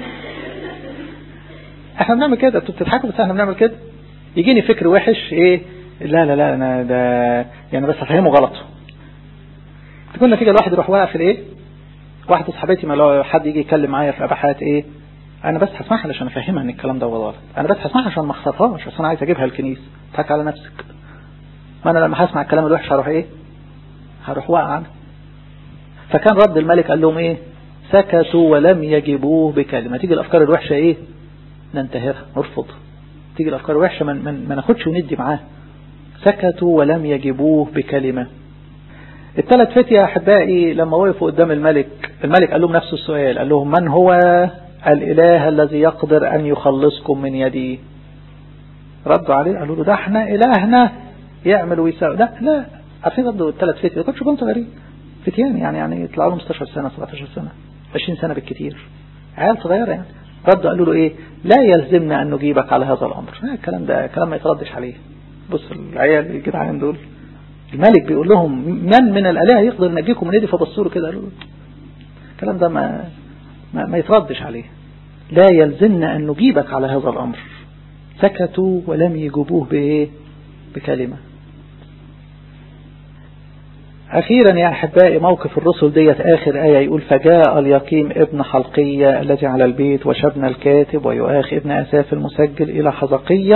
احنا بنعمل كده انتوا بتضحكوا بس احنا بنعمل كده يجيني فكر وحش ايه لا لا لا انا ده يعني بس هفهمه غلطه تكون نتيجه الواحد يروح واقع في الايه واحده صاحبتي ما لو حد يجي يتكلم معايا في اباحات ايه انا بس هسمعها علشان افهمها ان الكلام ده غلط انا بس هسمعها عشان ما اخسرهاش عشان انا عايز اجيبها الكنيسه تضحك على نفسك ما انا لما هسمع الكلام الوحش هروح ايه هروح واقع عنه فكان رد الملك قال لهم ايه سكتوا ولم يجيبوه بكلمه تيجي الافكار الوحشه ايه ننتهرها نرفضها تيجي الافكار وحشه ما من ما ناخدش وندي معاه سكتوا ولم يجيبوه بكلمه الثلاث فتية يا احبائي لما وقفوا قدام الملك الملك قال لهم نفس السؤال قال لهم من هو الاله الذي يقدر ان يخلصكم من يدي ردوا عليه قالوا له ده احنا الهنا يعمل ويساوي لا لا عارفين ردوا الثلاث فتية كنتش كنت غريب فتيان يعني يعني يطلعوا لهم 16 سنه 17 سنه 20 سنه بالكثير عيال صغيره يعني ردوا قالوا له ايه لا يلزمنا ان نجيبك على هذا الامر الكلام ده كلام ما يتردش عليه بص العيال الجدعان دول الملك بيقول لهم من من الالهه يقدر ينجيكم من يدي فبصوا له كده قالوا له الكلام ده ما ما, ما يتردش عليه لا يلزمنا ان نجيبك على هذا الامر سكتوا ولم يجيبوه بايه بكلمه أخيرا يا أحبائي موقف الرسل ديت آخر آية يقول فجاء اليقيم ابن حلقية الذي على البيت وشبنا الكاتب ويؤاخ ابن أساف المسجل إلى حزقية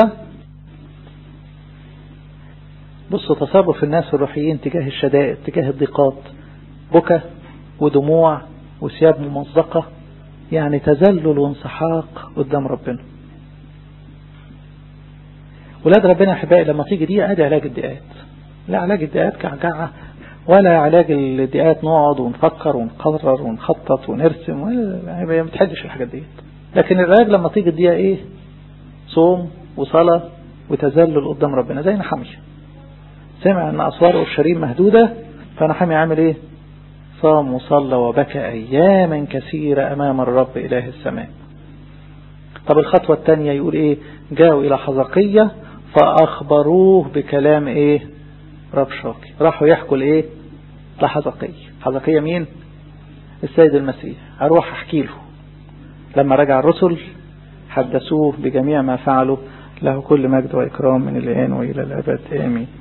بصوا تصرف الناس الروحيين تجاه الشدائد تجاه الضيقات بكى ودموع وثياب ممزقة يعني تذلل وانسحاق قدام ربنا ولاد ربنا يا أحبائي لما تيجي دي أدي علاج الضيقات لا علاج الضيقات كعجعة ولا علاج الضيقات نقعد ونفكر ونقرر ونخطط ونرسم ما بتحلش الحاجات دي لكن العلاج لما تيجي الضيقة ايه صوم وصلاة وتذلل قدام ربنا زي نحمي سمع ان اسوار اورشليم مهدودة فنحمي عامل ايه صام وصلى وبكى اياما كثيرة امام الرب اله السماء طب الخطوة الثانية يقول ايه جاءوا الى حزقية فاخبروه بكلام ايه رب شاقي راحوا يحكوا لايه لحزقية حزقية مين السيد المسيح اروح احكي له لما رجع الرسل حدثوه بجميع ما فعلوا له كل مجد وإكرام من الآن وإلى الأبد آمين